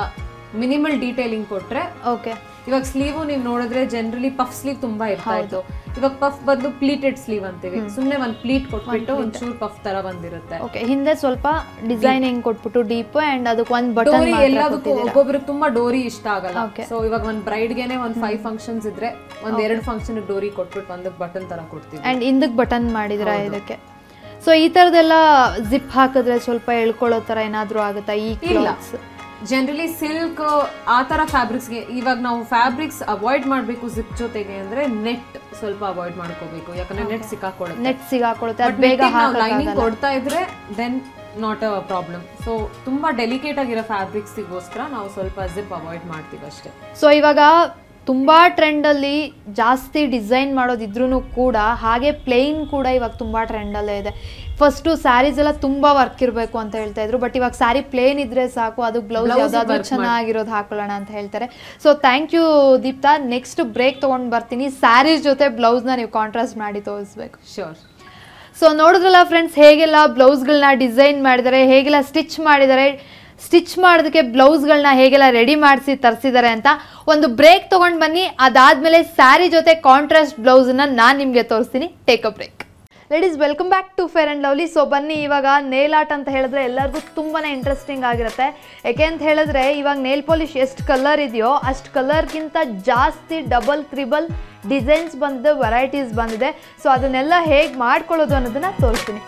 ಮಿನಿಮಲ್ ಡೀಟೇಲಿಂಗ್ ಕೊಟ್ರೆ ಓಕೆ ಇವಾಗ ಸ್ಲೀವ್ ನೀವು ನೋಡಿದ್ರೆ ಜನರಲಿ ಪಫ್ ಸ್ಲೀವ್ ತುಂಬಾ ಇರ್ತಾ ಇತ್ತು ಇವಾಗ ಪಫ್ ಬದಲು ಪ್ಲೀಟೆಡ್ ಸ್ಲೀವ್ ಅಂತೀವಿ ಸುಮ್ನೆ ಒಂದ್ ಪ್ಲೀಟ್ ಕೊಟ್ಬಿಟ್ಟು ಒಂಚೂರು ಪಫ್ ತರ ಬಂದಿರುತ್ತೆ ಓಕೆ ಹಿಂದೆ ಸ್ವಲ್ಪ ಡಿಸೈನಿಂಗ್ ಕೊಟ್ಬಿಟ್ಟು ಡೀಪ್ ಅಂಡ್ ಅದಕ್ಕೆ ಒಂದು ಬಟನ್ ಡೋರಿ ಎಲ್ಲದಕ್ಕೂ ಒಬ್ಬೊಬ್ರಿಗೆ ತುಂಬಾ ಡೋರಿ ಇಷ್ಟ ಆಗಲ್ಲ Okay. ಸೊ ಇವಾಗ ಒಂದ್ ಬ್ರೈಡ್ಗೆನೆ ಒಂದ್ ಫೈವ್ ಫಂಕ್ಷನ್ಸ್ ಇದ್ರೆ ಒಂದ್ ಎರಡು ಫಂಕ್ಷನ್ ಡೋರಿ ಕೊಟ್ಬಿಟ್ಟು ಒಂದಕ್ಕೆ ಬಟನ್ ತರ ಕೊಡ್ತೀವಿ ಅಂಡ್ ಹಿಂದಕ್ಕೆ ಬಟನ್ ಮಾಡಿದ್ರ ಇದಕ್ಕೆ ಸೊ ಈ ಥರದ್ದೆಲ್ಲ ಜಿಪ್ ಹಾಕಿದ್ರೆ ಸ್ವಲ್ಪ ಎಳ್ಕೊಳ್ಳೋ ಥರ ಏನಾದರೂ ಆಗುತ್ತಾ ಈ ಇಲ್ಲ ಕ್ಲಾತ್ಸ್ ಜನರಲಿ ಸಿಲ್ಕ್ ಆ ತರ ಫ್ಯಾಬ್ರಿಕ್ಸ್ಗೆ ಇವಾಗ ನಾವು ಫ್ಯಾಬ್ರಿಕ್ಸ್ ಅವಾಯ್ಡ್ ಮಾಡ್ಬೇಕು ಜಿಪ್ ಜೊತೆಗೆ ಅಂದ್ರೆ ನೆಟ್ ಸ್ವಲ್ಪ ಅವಾಯ್ಡ್ ಮಾಡ್ಕೋಬೇಕು ಯಾಕಂದ್ರೆ ನೆಟ್ ಸಿಕ್ಕಾಕೊಳ್ಳುತ್ತೆ ನೆಟ್ ಸಿಗಾಕೊಳ್ಳುತ್ತೆ ಅದು ಬೇಗ ಲೈನಿಂಗ್ ಕೊಡ್ತಾ ಇದ್ರೆ then not a problem so ತುಂಬಾ ಡೆಲಿಕೇಟ್ ಆಗಿರೋ ಫ್ಯಾಬ್ರಿಕ್ಸ್ಗೋಸ್ಕರ ನಾವು ಸ್ವಲ್ಪ ಜಿಪ್ ಅವಾಯ್ಡ್ ಮಾಡ್ತೀವಿ ಅಷ್ಟೇ ಸೊ ಇವಾಗ ತುಂಬ ಟ್ರೆಂಡಲ್ಲಿ ಜಾಸ್ತಿ ಡಿಸೈನ್ ಮಾಡೋದಿದ್ರೂ ಕೂಡ ಹಾಗೆ ಪ್ಲೇನ್ ಕೂಡ ಇವಾಗ ತುಂಬ ಟ್ರೆಂಡಲ್ಲೇ ಇದೆ ಫಸ್ಟು ಸ್ಯಾರೀಸ್ ಎಲ್ಲ ತುಂಬ ವರ್ಕ್ ಇರಬೇಕು ಅಂತ ಹೇಳ್ತಾ ಇದ್ರು ಬಟ್ ಇವಾಗ ಸ್ಯಾರಿ ಪ್ಲೇನ್ ಇದ್ರೆ ಸಾಕು ಅದು ಬ್ಲೌಸ್ ಯಾವ್ದಾದ್ರು ಚೆನ್ನಾಗಿರೋದು ಹಾಕೊಳ್ಳೋಣ ಅಂತ ಹೇಳ್ತಾರೆ so thank you Deepta next break ತೊಗೊಂಡು ಬರ್ತೀನಿ ಸ್ಯಾರೀಸ್ ಜೊತೆ ಬ್ಲೌಸ್ನ ನೀವು ಕಾಂಟ್ರಾಸ್ಟ್ ಮಾಡಿ ತೋರಿಸ್ಬೇಕು ಶೋರ್ ಸೊ ನೋಡಿದ್ರಲ್ಲ ಫ್ರೆಂಡ್ಸ್ ಹೇಗೆಲ್ಲ ಬ್ಲೌಸ್ಗಳನ್ನ ಡಿಸೈನ್ ಮಾಡಿದ್ದಾರೆ ಹೇಗೆಲ್ಲ ಸ್ಟಿಚ್ ಮಾಡಿದ್ದಾರೆ ಸ್ಟಿಚ್ ಮಾಡೋದಕ್ಕೆ ಬ್ಲೌಸ್ಗಳನ್ನ ಹೇಗೆಲ್ಲ ರೆಡಿ ಮಾಡಿಸಿ ತರಿಸಿದ್ದಾರೆ ಅಂತ ಒಂದು ಬ್ರೇಕ್ ತೊಗೊಂಡು ಬನ್ನಿ ಅದಾದಮೇಲೆ ಸ್ಯಾರಿ ಜೊತೆ ಕಾಂಟ್ರಾಸ್ಟ್ ಬ್ಲೌಸನ್ನ ನಾನು ನಿಮಗೆ ತೋರಿಸ್ತೀನಿ take a break ladies welcome back to Fair and Lovely so ಬನ್ನಿ ಇವಾಗ ನೇಲ್ ಆರ್ಟ್ ಅಂತ ಹೇಳಿದ್ರೆ ಎಲ್ಲರಿಗೂ ತುಂಬಾ ಇಂಟ್ರೆಸ್ಟಿಂಗ್ ಆಗಿರುತ್ತೆ ಯಾಕೆ ಅಂತ ಹೇಳಿದ್ರೆ ಇವಾಗ ನೇಲ್ ಪಾಲಿಶ್ ಎಷ್ಟು ಕಲರ್ ಇದೆಯೋ ಅಷ್ಟು ಕಲರ್ಗಿಂತ ಜಾಸ್ತಿ ಡಬಲ್ ತ್ರಿಬಲ್ ಡಿಸೈನ್ಸ್ ಬಂದಿದೆ ವೆರೈಟೀಸ್ ಬಂದಿದೆ ಸೊ ಅದನ್ನೆಲ್ಲ ಹೇಗೆ ಮಾಡ್ಕೊಳ್ಳೋದು ಅನ್ನೋದನ್ನ ತೋರಿಸ್ತೀನಿ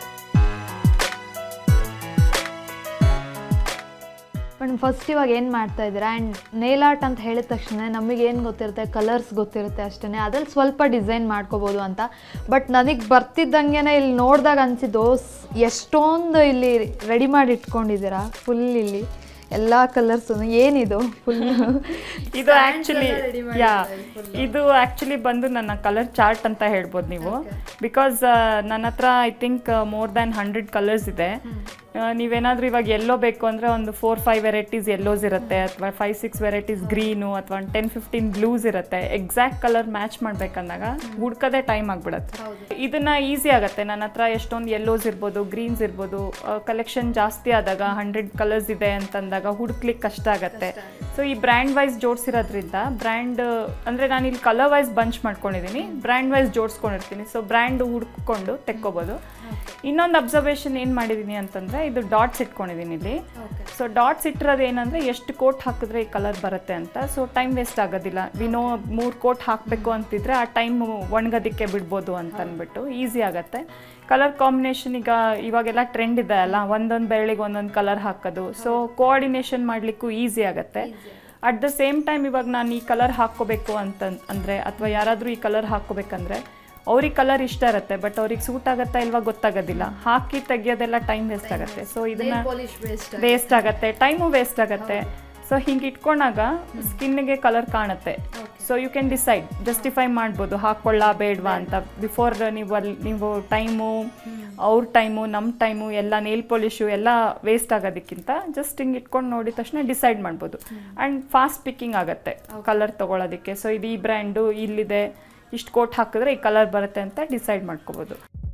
ಮೇಡಮ್ ಫಸ್ಟ್ ಇವಾಗ ಏನು ಮಾಡ್ತಾ ಇದ್ದೀರಾ ಆ್ಯಂಡ್ ನೇಲ್ ಆರ್ಟ್ ಅಂತ ಹೇಳಿದ ತಕ್ಷಣ ನಮಗೆ ಏನು ಗೊತ್ತಿರುತ್ತೆ ಕಲರ್ಸ್ ಗೊತ್ತಿರುತ್ತೆ ಅಷ್ಟೇ ಅದ್ರಲ್ಲಿ ಸ್ವಲ್ಪ ಡಿಸೈನ್ ಮಾಡ್ಕೋಬೋದು ಅಂತ ಬಟ್ ನನಗೆ ಬರ್ತಿದ್ದಂಗೆ ಇಲ್ಲಿ ನೋಡಿದಾಗ ಅನಿಸಿದ್ದು ಎಷ್ಟೊಂದು ಇಲ್ಲಿ ರೆಡಿ ಮಾಡಿ ಇಟ್ಕೊಂಡಿದ್ದೀರಾ ಫುಲ್ ಇಲ್ಲಿ ಎಲ್ಲ ಕಲರ್ಸು ಏನಿದು ಫುಲ್ ಇದು ಆಕ್ಚುಲಿ ಯಾ ಇದು ಆಕ್ಚುಲಿ ಬಂದು ನನ್ನ ಕಲರ್ ಚಾರ್ಟ್ ಅಂತ ಹೇಳ್ಬೋದು ನೀವು ಬಿಕಾಸ್ ನನ್ನ ಹತ್ರ I think more than hundred colours ಇದೆ ಆ, ನೀವೇನಾದ್ರೂ ಇವಾಗ ಎಲ್ಲೋ ಬೇಕು ಅಂದರೆ ಒಂದು ಫೋರ್ ಫೈವ್ ವೆರೈಟೀಸ್ ಎಲ್ಲೋಸ್ ಇರುತ್ತೆ ಅಥವಾ ಫೈವ್ ಸಿಕ್ಸ್ ವೆರೈಟೀಸ್ ಗ್ರೀನು ಅಥವಾ ಒಂದು ಟೆನ್ ಫಿಫ್ಟೀನ್ ಬ್ಲೂಸ್ ಇರುತ್ತೆ ಎಕ್ಸಾಕ್ಟ್ ಕಲರ್ ಮ್ಯಾಚ್ ಮಾಡ್ಬೇಕಂದಾಗ ಹುಡ್ಕೋದೇ ಟೈಮ್ ಆಗ್ಬಿಡತ್ತೆ ಇದನ್ನ ಈಸಿ ಆಗುತ್ತೆ ನನ್ನ ಹತ್ರ ಎಷ್ಟೊಂದು ಎಲ್ಲೋಸ್ ಇರ್ಬೋದು ಗ್ರೀನ್ಸ್ ಇರ್ಬೋದು ಕಲೆಕ್ಷನ್ ಜಾಸ್ತಿ ಆದಾಗ ಹಂಡ್ರೆಡ್ ಕಲರ್ಸ್ ಇದೆ ಅಂತಂದಾಗ ಹುಡ್ಕ್ಲಿಕ್ಕೆ ಕಷ್ಟ ಆಗತ್ತೆ ಸೊ ಈ ಬ್ರ್ಯಾಂಡ್ ವೈಸ್ ಜೋಡಿಸಿರೋದ್ರಿಂದ ಬ್ರ್ಯಾಂಡ್ ಅಂದರೆ ನಾನು ಇಲ್ಲಿ ಕಲರ್ ವೈಸ್ ಬಂಚ್ ಮಾಡ್ಕೊಂಡಿದ್ದೀನಿ ಬ್ರ್ಯಾಂಡ್ ವೈಸ್ ಜೋಡಿಸ್ಕೊಂಡಿರ್ತೀನಿ ಸೊ ಬ್ರ್ಯಾಂಡ್ ಹುಡ್ಕೊಂಡು ತೆಕ್ಕೋಬೋದು ಇನ್ನೊಂದು ಅಬ್ಸರ್ವೇಷನ್ ಏನು ಮಾಡಿದ್ದೀನಿ ಅಂತಂದರೆ ಇದು ಡಾಟ್ಸ್ ಇಟ್ಕೊಂಡಿದ್ದೀನಿ ಇಲ್ಲಿ ಸೊ ಡಾಟ್ಸ್ ಇಟ್ಟಿರೋದು ಏನಂದರೆ ಎಷ್ಟು ಕೋಟ್ ಹಾಕಿದ್ರೆ ಈ ಕಲರ್ ಬರುತ್ತೆ ಅಂತ ಸೊ ಟೈಮ್ ವೇಸ್ಟ್ ಆಗೋದಿಲ್ಲ ವಿನೋ ಮೂರು ಕೋಟ್ ಹಾಕಬೇಕು ಅಂತಿದ್ರೆ ಆ ಟೈಮ್ ಒಣಗೋದಕ್ಕೆ ಬಿಡ್ಬೋದು ಅಂತ ಅಂದ್ಬಿಟ್ಟು ಈಸಿ ಆಗುತ್ತೆ ಕಲರ್ ಕಾಂಬಿನೇಷನ್ ಈಗ ಇವಾಗೆಲ್ಲ ಟ್ರೆಂಡ್ ಇದೆ ಅಲ್ಲ ಒಂದೊಂದು ಬೆರಳಿಗೆ ಒಂದೊಂದು ಕಲರ್ ಹಾಕೋದು ಸೊ ಕೋಆರ್ಡಿನೇಷನ್ ಮಾಡಲಿಕ್ಕೂ ಈಸಿ ಆಗುತ್ತೆ ಅಟ್ ದ ಸೇಮ್ ಟೈಮ್ ಇವಾಗ ನಾನು ಈ ಕಲರ್ ಹಾಕ್ಕೋಬೇಕು ಅಂತ ಅಂದರೆ ಅಥವಾ ಯಾರಾದರೂ ಈ ಕಲರ್ ಹಾಕ್ಕೋಬೇಕಂದ್ರೆ ಅವ್ರಿಗೆ ಕಲರ್ ಇಷ್ಟ ಇರುತ್ತೆ ಬಟ್ ಅವ್ರಿಗೆ ಸೂಟ್ ಆಗುತ್ತಾ ಇಲ್ವಾ ಗೊತ್ತಾಗೋದಿಲ್ಲ ಹಾಕಿ ತೆಗಿಯೋದೆಲ್ಲ ಟೈಮ್ ವೇಸ್ಟ್ ಆಗುತ್ತೆ ಸೊ ಇದನ್ನ ವೇಸ್ಟ್ ಆಗುತ್ತೆ ಟೈಮು ವೇಸ್ಟ್ ಆಗುತ್ತೆ ಸೊ ಹಿಂಗೆ ಇಟ್ಕೊಂಡಾಗ ಸ್ಕಿನ್ಗೆ ಕಲರ್ ಕಾಣುತ್ತೆ so you can decide justify ಮಾಡ್ಬೋದು ಹಾಕ್ಕೊಳ್ಳ ಬೇಡವಾ ಅಂತ ಬಿಫೋರ್ ನೀವು ಅಲ್ಲಿ ನೀವು ಟೈಮು ಅವ್ರ ಟೈಮು ನಮ್ಮ ಟೈಮು ಎಲ್ಲ ನೇಲ್ ಪಾಲಿಶು ಎಲ್ಲ ವೇಸ್ಟ್ ಆಗೋದಕ್ಕಿಂತ ಜಸ್ಟ್ ಹಿಂಗೆ ಇಟ್ಕೊಂಡು ನೋಡಿದ ತಕ್ಷಣ ಡಿಸೈಡ್ ಮಾಡ್ಬೋದು ಆ್ಯಂಡ್ ಫಾಸ್ಟ್ ಪಿಕ್ಕಿಂಗ್ ಆಗುತ್ತೆ ಕಲರ್ ತೊಗೊಳೋದಕ್ಕೆ ಸೊ ಇದು ಈ ಬ್ರ್ಯಾಂಡು ಇಲ್ಲಿದೆ ಇಷ್ಟು ಕೋಟ್ ಹಾಕಿದ್ರೆ ಈ ಕಲರ್ ಬರುತ್ತೆ ಅಂತ ಡಿಸೈಡ್ ಮಾಡ್ಕೋಬೋದು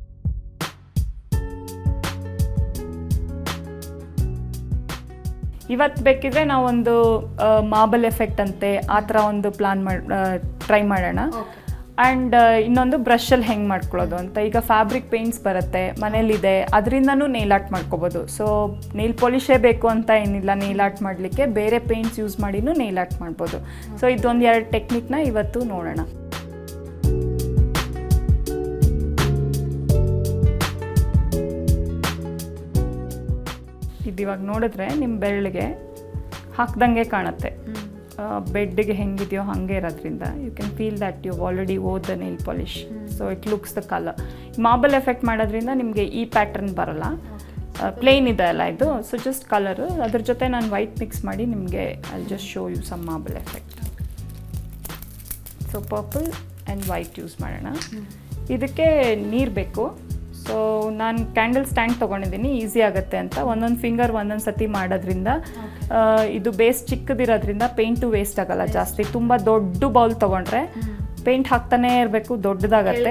ಇವತ್ತು ಬೇಕಿದ್ರೆ ನಾವೊಂದು ಮಾಬಲ್ ಎಫೆಕ್ಟ್ ಅಂತೆ ಆ ಥರ ಒಂದು ಪ್ಲಾನ್ ಮಾಡಿ ಟ್ರೈ ಮಾಡೋಣ ಆ್ಯಂಡ್ ಇನ್ನೊಂದು ಬ್ರಷಲ್ಲಿ ಹೆಂಗೆ ಮಾಡ್ಕೊಳ್ಳೋದು ಅಂತ ಈಗ ಫ್ಯಾಬ್ರಿಕ್ ಪೇಂಟ್ಸ್ ಬರುತ್ತೆ ಮನೇಲಿದೆ ಅದರಿಂದನೂ ನೇಲ್ ಆರ್ಟ್ ಮಾಡ್ಕೋಬೋದು ಸೊ ನೇಲ್ ಪಾಲಿಶೇ ಬೇಕು ಅಂತ ಏನಿಲ್ಲ ನೇಲ್ ಆರ್ಟ್ ಮಾಡಲಿಕ್ಕೆ ಬೇರೆ ಪೇಂಟ್ಸ್ ಯೂಸ್ ಮಾಡಿನೂ ನೇಲ್ ಆರ್ಟ್ ಮಾಡ್ಬೋದು ಸೊ ಇದೊಂದು ಎರಡು ಟೆಕ್ನಿಕ್ನ ಇವತ್ತು ನೋಡೋಣ ಇದು ಇವಾಗ ನೋಡಿದ್ರೆ ನಿಮ್ಮ ಬೆರಳಿಗೆ ಹಾಕ್ದಂಗೆ ಕಾಣುತ್ತೆ ಬೆಡ್ಗೆ ಹೆಂಗಿದೆಯೋ ಹಾಗೆ ಇರೋದ್ರಿಂದ you can feel that you already ಓದ್ the nail polish so it looks the colour marble effect ಮಾಡೋದ್ರಿಂದ ನಿಮಗೆ ಈ ಪ್ಯಾಟರ್ನ್ ಬರಲ್ಲ ಪ್ಲೇನ್ ಇದೆ ಅಲ್ಲ ಇದು ಸೊ ಜಸ್ಟ್ ಕಲರು ಅದ್ರ ಜೊತೆ ನಾನು ವೈಟ್ ಮಿಕ್ಸ್ ಮಾಡಿ ನಿಮಗೆ I just show you some marble effect so purple and white use ಮಾಡೋಣ ಇದಕ್ಕೆ ನೀರು ಬೇಕು ಸೊ ನಾನು ಕ್ಯಾಂಡಲ್ ಸ್ಟ್ಯಾಂಡ್ ತೊಗೊಂಡಿದ್ದೀನಿ ಈಸಿ ಆಗುತ್ತೆ ಅಂತ ಒಂದೊಂದು ಫಿಂಗರ್ ಒಂದೊಂದು ಸತಿ ಮಾಡೋದ್ರಿಂದ ಆ, ಇದು ಬೇಸ್ ಚಿಕ್ಕದಿರೋದ್ರಿಂದ ಪೇಂಟು ವೇಸ್ಟ್ ಆಗಲ್ಲ ಜಾಸ್ತಿ ತುಂಬ ದೊಡ್ಡ ಬೌಲ್ ತೊಗೊಂಡ್ರೆ ಪೇಂಟ್ ಹಾಕ್ತಾನೆ ಇರಬೇಕು ದೊಡ್ಡದಾಗತ್ತೆ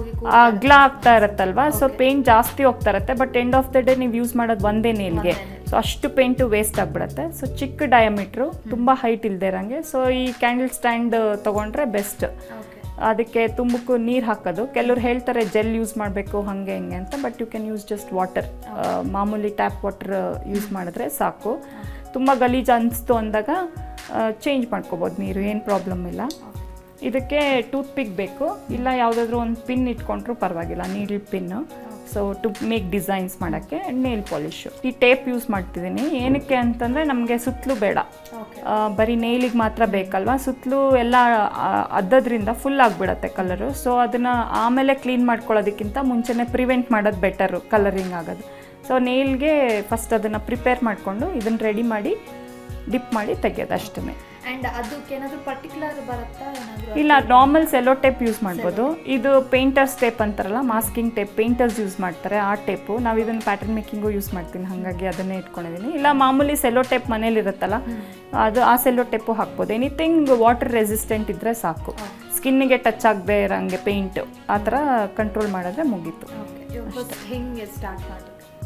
ಅಗ್ಲ ಆಗ್ತಾ ಇರತ್ತಲ್ವಾ ಸೊ ಪೇಂಟ್ ಜಾಸ್ತಿ ಹೋಗ್ತಾ ಇರತ್ತೆ but end of the day ನೀವು ಯೂಸ್ ಮಾಡೋದು ಒಂದೇ ನೇಲ್ಗೆ ಸೊ ಅಷ್ಟು ಪೇಂಟು ವೇಸ್ಟ್ ಆಗಿಬಿಡುತ್ತೆ ಸೊ ಚಿಕ್ಕ ಡಯಾಮೀಟ್ರು ತುಂಬ ಹೈಟ್ ಇಲ್ಲದೆ ಇರೋಂಗೆ ಸೊ ಈ ಕ್ಯಾಂಡಲ್ ಸ್ಟ್ಯಾಂಡ್ ತೊಗೊಂಡ್ರೆ ಬೆಸ್ಟ್ ಅದಕ್ಕೆ ತುಂಬಕ್ಕೂ ನೀರು ಹಾಕೋದು ಕೆಲವ್ರು ಹೇಳ್ತಾರೆ ಜೆಲ್ ಯೂಸ್ ಮಾಡಬೇಕು ಹಾಗೆ ಹಿಂಗೆ ಅಂತ but you can use just water ಮಾಮೂಲಿ ಟ್ಯಾಪ್ ವಾಟರ್ ಯೂಸ್ ಮಾಡಿದ್ರೆ ಸಾಕು ತುಂಬ ಗಲೀಜು ಅನಿಸ್ತು ಅಂದಾಗ ಚೇಂಜ್ ಮಾಡ್ಕೋಬೋದು ನೀರು ಏನು ಪ್ರಾಬ್ಲಮ್ ಇಲ್ಲ ಇದಕ್ಕೆ ಟೂತ್ ಪಿಕ್ ಬೇಕು ಇಲ್ಲ ಯಾವುದಾದ್ರೂ ಒಂದು ಪಿನ್ ಇಟ್ಕೊಂಡ್ರೂ ಪರವಾಗಿಲ್ಲ needle pin so to make designs ಮಾಡೋಕ್ಕೆ ನೇಲ್ ಪಾಲಿಶು ಈ ಟೇಪ್ ಯೂಸ್ ಮಾಡ್ತಿದ್ದೀನಿ ಏನಕ್ಕೆ ಅಂತಂದರೆ ನಮಗೆ ಸುತ್ತಲೂ ಬೇಡ ಆ, ಬರೀ ನೇಲಿಗೆ ಮಾತ್ರ ಬೇಕಲ್ವಾ ಸುತ್ತಲೂ ಎಲ್ಲ ಆ, ಅದ್ದದ್ರಿಂದ ಫುಲ್ ಆಗಿಬಿಡತ್ತೆ ಕಲರು ಸೊ ಅದನ್ನು ಆಮೇಲೆ ಕ್ಲೀನ್ ಮಾಡ್ಕೊಳ್ಳೋದಕ್ಕಿಂತ ಮುಂಚೆನೇ ಪ್ರಿವೆಂಟ್ ಮಾಡೋದು ಬೆಟರು ಕಲರಿಂಗ್ ಆಗೋದು ಸೊ ನೇಲ್ಗೆ ಫಸ್ಟ್ ಅದನ್ನು ಪ್ರಿಪೇರ್ ಮಾಡಿಕೊಂಡು ಇದನ್ನು ರೆಡಿ ಮಾಡಿ ಡಿಪ್ ಮಾಡಿ ತೆಗೆಯೋದು ಅಷ್ಟೇ ಅಂಡ್ ಅದಕ್ಕೆ ಏನಾದ್ರು ಪರ್ಟಿಕ್ಯುಲರ್ ಬರುತ್ತಾ ಏನಾದ್ರು ಇಲ್ಲ ನಾರ್ಮಲ್ ಸೆಲೋ ಟೇಪ್ ಯೂಸ್ ಮಾಡ್ಬೋದು ಇದು ಪೇಂಟರ್ಸ್ ಟೇಪ್ ಅಂತಾರಲ್ಲ ಮಾಸ್ಕಿಂಗ್ ಟೇಪ್ ಪೇಂಟರ್ಸ್ ಯೂಸ್ ಮಾಡ್ತಾರೆ ಆ ಟೇಪು ನಾವು ಇದನ್ನು ಪ್ಯಾಟರ್ನ್ ಮೇಕಿಂಗು ಯೂಸ್ ಮಾಡ್ತೀನಿ ಹಾಗಾಗಿ ಅದನ್ನೇ ಇಟ್ಕೊಂಡಿದ್ದೀನಿ ಇಲ್ಲ ಮಾಮೂಲಿ ಸೆಲೋ ಟೇಪ್ ಮನೇಲಿ ಇರುತ್ತಲ್ಲ ಅದು ಆ ಸೆಲೋ ಟೇಪು ಹಾಕ್ಬೋದು ಎನಿಥಿಂಗ್ ವಾಟರ್ ರೆಸಿಸ್ಟೆಂಟ್ ಇದ್ದರೆ ಸಾಕು ಸ್ಕಿನ್ನಿಗೆ ಟಚ್ ಆಗದೆ ಇರೋಂಗೆ ಪೇಂಟ್ ಆ ಥರ ಕಂಟ್ರೋಲ್ ಮಾಡಿದ್ರೆ ಮುಗೀತು ಓಕೆ ಹಿಂಗೆ ಸ್ಟಾರ್ಟ್ ಮಾಡಿ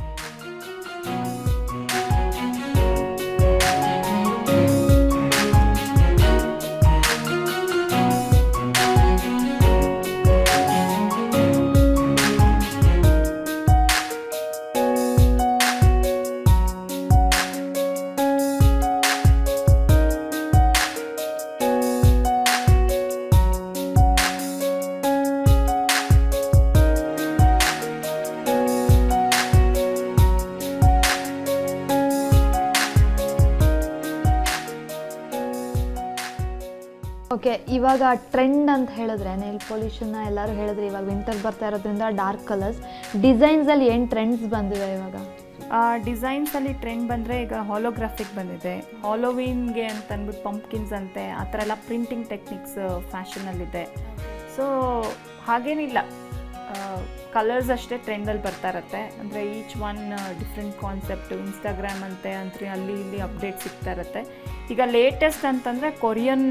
ಓಕೆ ಇವಾಗ ಟ್ರೆಂಡ್ ಅಂತ ಹೇಳಿದ್ರೆ ನೇಲ್ ಪೊಲ್ಯೂಷನ್ನ ಎಲ್ಲರೂ ಹೇಳಿದ್ರೆ ಇವಾಗ ವಿಂಟರ್ ಬರ್ತಾ ಇರೋದ್ರಿಂದ ಡಾರ್ಕ್ ಕಲರ್ಸ್ ಡಿಸೈನ್ಸಲ್ಲಿ ಏನು ಟ್ರೆಂಡ್ಸ್ ಬಂದಿದೆ ಇವಾಗ ಡಿಸೈನ್ಸಲ್ಲಿ ಟ್ರೆಂಡ್ ಬಂದರೆ ಈಗ ಹಾಲೋಗ್ರಾಫಿಕ್ ಬಂದಿದೆ ಹಾಲೋವೀನ್ಗೆ ಅಂತ ಅಂದ್ಬಿಟ್ಟು ಪಂಪ್ಕಿನ್ಸ್ ಅಂತೆ ಆ ಥರ ಎಲ್ಲ ಪ್ರಿಂಟಿಂಗ್ ಟೆಕ್ನಿಕ್ಸ್ ಫ್ಯಾಷನಲ್ಲಿದೆ ಸೊ ಹಾಗೇನಿಲ್ಲ ಕಲರ್ಸ್ ಅಷ್ಟೇ ಟ್ರೆಂಡಲ್ಲಿ ಬರ್ತಾ ಇರತ್ತೆ ಅಂದರೆ each one different concept Instagram ಅಂತೆ ಅಂದರೆ ಅಲ್ಲಿ ಇಲ್ಲಿ ಅಪ್ಡೇಟ್ ಸಿಗ್ತಾ ಇರುತ್ತೆ ಈಗ ಲೇಟೆಸ್ಟ್ ಅಂತಂದರೆ ಕೊರಿಯನ್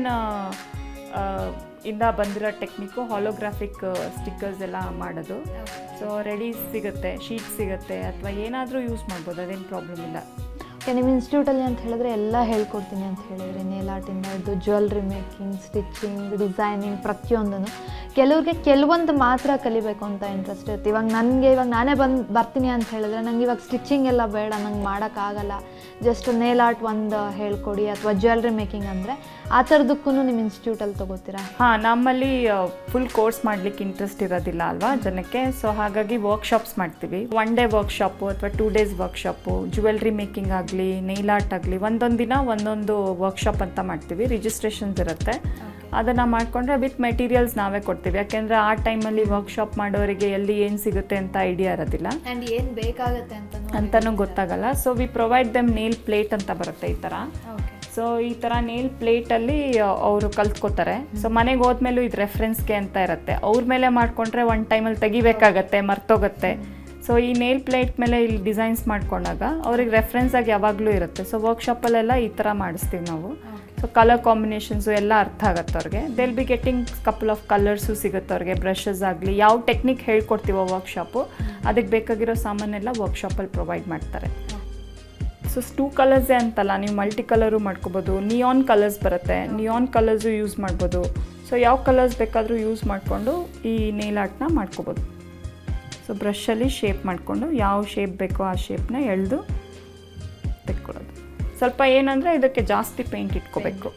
ಇಂದ ಬಂದಿರೋ ಟೆಕ್ನಿಕ್ಕು ಹಾಲೋಗ್ರಾಫಿಕ್ ಸ್ಟಿಕ್ಕರ್ಸ್ ಎಲ್ಲ ಮಾಡೋದು ಸೊ ರೆಡಿ ಸಿಗುತ್ತೆ ಶೀಟ್ ಸಿಗುತ್ತೆ ಅಥವಾ ಏನಾದರೂ ಯೂಸ್ ಮಾಡ್ಬೋದು ಅದೇನು ಪ್ರಾಬ್ಲಮ್ ಇಲ್ಲ ಓಕೆ ನಿಮ್ಮ ಇನ್ಸ್ಟಿಟ್ಯೂಟಲ್ಲಿ ಅಂತ ಹೇಳಿದ್ರೆ ಎಲ್ಲ ಹೇಳ್ಕೊಡ್ತೀನಿ ಅಂತ ಹೇಳಿದ್ರಿ ನೇಲ್ ಆರ್ಟಿಂದ ಹಿಡಿದು ಜ್ಯುವೆಲ್ರಿ ಮೇಕಿಂಗ್ ಸ್ಟಿಚಿಂಗ್ ಡಿಸೈನಿಂಗ್ ಪ್ರತಿಯೊಂದನ್ನು ಕೆಲವ್ರಿಗೆ ಕೆಲವೊಂದು ಮಾತ್ರ ಕಲಿಬೇಕು ಅಂತ ಇಂಟ್ರೆಸ್ಟ್ ಇರುತ್ತೆ ಇವಾಗ ನನಗೆ ಇವಾಗ ನಾನೇ ಬಂದು ಬರ್ತೀನಿ ಅಂತ ಹೇಳಿದ್ರೆ ನಂಗೆ ಇವಾಗ ಸ್ಟಿಚಿಂಗ್ ಎಲ್ಲ ಬೇಡ ನಂಗೆ ಮಾಡೋಕ್ಕಾಗಲ್ಲ ಜಸ್ಟ್ ನೇಲ್ ಆರ್ಟ್ ಒಂದು ಹೇಳ್ಕೊಡಿ ಅಥವಾ ಜ್ಯುವೆಲ್ರಿ ಮೇಕಿಂಗ್ ಅಂದರೆ ಆ ಥರದಕ್ಕೂ ನಿಮ್ಮ ಇನ್ಸ್ಟಿಟ್ಯೂಟಲ್ಲಿ ತೊಗೋತೀರಾ ಹಾಂ ನಮ್ಮಲ್ಲಿ ಫುಲ್ ಕೋರ್ಸ್ ಮಾಡ್ಲಿಕ್ಕೆ ಇಂಟ್ರೆಸ್ಟ್ ಇರೋದಿಲ್ಲ ಅಲ್ವಾ ಜನಕ್ಕೆ ಸೊ ಹಾಗಾಗಿ ವರ್ಕ್ಶಾಪ್ಸ್ ಮಾಡ್ತೀವಿ ಒನ್ ಡೇ ವರ್ಕ್ಶಾಪು ಅಥವಾ two days workshop jewellery making ಆಗಲಿ ನೈಲ್ ಆರ್ಟ್ ಆಗಲಿ ಒಂದೊಂದು ದಿನ ಒಂದೊಂದು ವರ್ಕ್ಶಾಪ್ ಅಂತ ಮಾಡ್ತೀವಿ ರಿಜಿಸ್ಟ್ರೇಷನ್ಸ್ ಇರುತ್ತೆ ಅದನ್ನು ಮಾಡಿಕೊಂಡ್ರೆ ವಿತ್ ಮೆಟೀರಿಯಲ್ಸ್ ನಾವೇ ಕೊಡ್ತೀವಿ ಯಾಕೆಂದರೆ ಆ ಟೈಮಲ್ಲಿ ವರ್ಕ್ಶಾಪ್ ಮಾಡೋರಿಗೆ ಎಲ್ಲಿ ಏನು ಸಿಗುತ್ತೆ ಅಂತ ಐಡಿಯಾ ಇರೋದಿಲ್ಲ ಆ್ಯಂಡ್ ಏನು ಬೇಕಾಗುತ್ತೆ ಅಂತ ಅಂತಲೂ ಗೊತ್ತಾಗಲ್ಲ so we provide them nail plate ಅಂತ ಬರುತ್ತೆ ಈ ಥರ ಓಕೆ ಸೊ ಈ ಥರ ನೇಲ್ ಪ್ಲೇಟಲ್ಲಿ ಅವರು ಕಲ್ತ್ಕೋತಾರೆ ಸೊ ಮನೆಗೆ ಹೋದ್ಮೇಲೂ ಇದು ರೆಫರೆನ್ಸ್ಗೆ ಅಂತ ಇರುತ್ತೆ ಅವ್ರ ಮೇಲೆ ಮಾಡಿಕೊಂಡ್ರೆ ಒನ್ ಟೈಮಲ್ಲಿ ತೆಗಿಬೇಕಾಗತ್ತೆ ಮರ್ತೋಗುತ್ತೆ ಸೊ ಈ ನೇಲ್ ಪ್ಲೇಟ್ ಮೇಲೆ ಇಲ್ಲಿ ಡಿಸೈನ್ಸ್ ಮಾಡ್ಕೊಂಡಾಗ ಅವ್ರಿಗೆ ರೆಫರೆನ್ಸ್ ಆಗಿ ಯಾವಾಗಲೂ ಇರುತ್ತೆ ಸೊ ವರ್ಕ್ಶಾಪಲ್ಲೆಲ್ಲ ಈ ಥರ ಮಾಡಿಸ್ತೀವಿ ನಾವು ಸೊ ಕಲರ್ ಕಾಂಬಿನೇಷನ್ಸು ಎಲ್ಲ ಅರ್ಥ ಆಗುತ್ತೆ ಅವ್ರಿಗೆ they'll be getting couple of colours ಸಿಗುತ್ತೆ ಅವ್ರಿಗೆ ಬ್ರಷಸ್ ಆಗಲಿ ಯಾವ ಟೆಕ್ನಿಕ್ ಹೇಳ್ಕೊಡ್ತೀವೋ ವರ್ಕ್ಶಾಪು ಅದಕ್ಕೆ ಬೇಕಾಗಿರೋ ಸಾಮಾನೆಲ್ಲ ವರ್ಕ್ಶಾಪಲ್ಲಿ ಪ್ರೊವೈಡ್ ಮಾಡ್ತಾರೆ ಸೊ ಟೂ ಕಲರ್ಸೇ ಅಂತಲ್ಲ ನೀವು ಮಲ್ಟಿ ಕಲರು ಮಾಡ್ಕೋಬೋದು ನಿಯಾನ್ ಕಲರ್ಸ್ ಬರುತ್ತೆ ನಿಯಾನ್ ಕಲರ್ಸು ಯೂಸ್ ಮಾಡ್ಬೋದು ಸೊ ಯಾವ ಕಲರ್ಸ್ ಬೇಕಾದರೂ ಯೂಸ್ ಮಾಡಿಕೊಂಡು ಈ ನೇಲ್ ಆರ್ಟ್ನ ಮಾಡ್ಕೋಬೋದು ಸೊ ಬ್ರಷಲ್ಲಿ ಶೇಪ್ ಮಾಡಿಕೊಂಡು ಯಾವ ಶೇಪ್ ಬೇಕೋ ಆ ಶೇಪ್ನ ಎಳೆದು ತೆಕ್ಕೊಳ್ಳೋದು ಸ್ವಲ್ಪ ಏನಂದರೆ ಇದಕ್ಕೆ ಜಾಸ್ತಿ ಪೇಂಟ್ ಇಟ್ಕೋಬೇಕು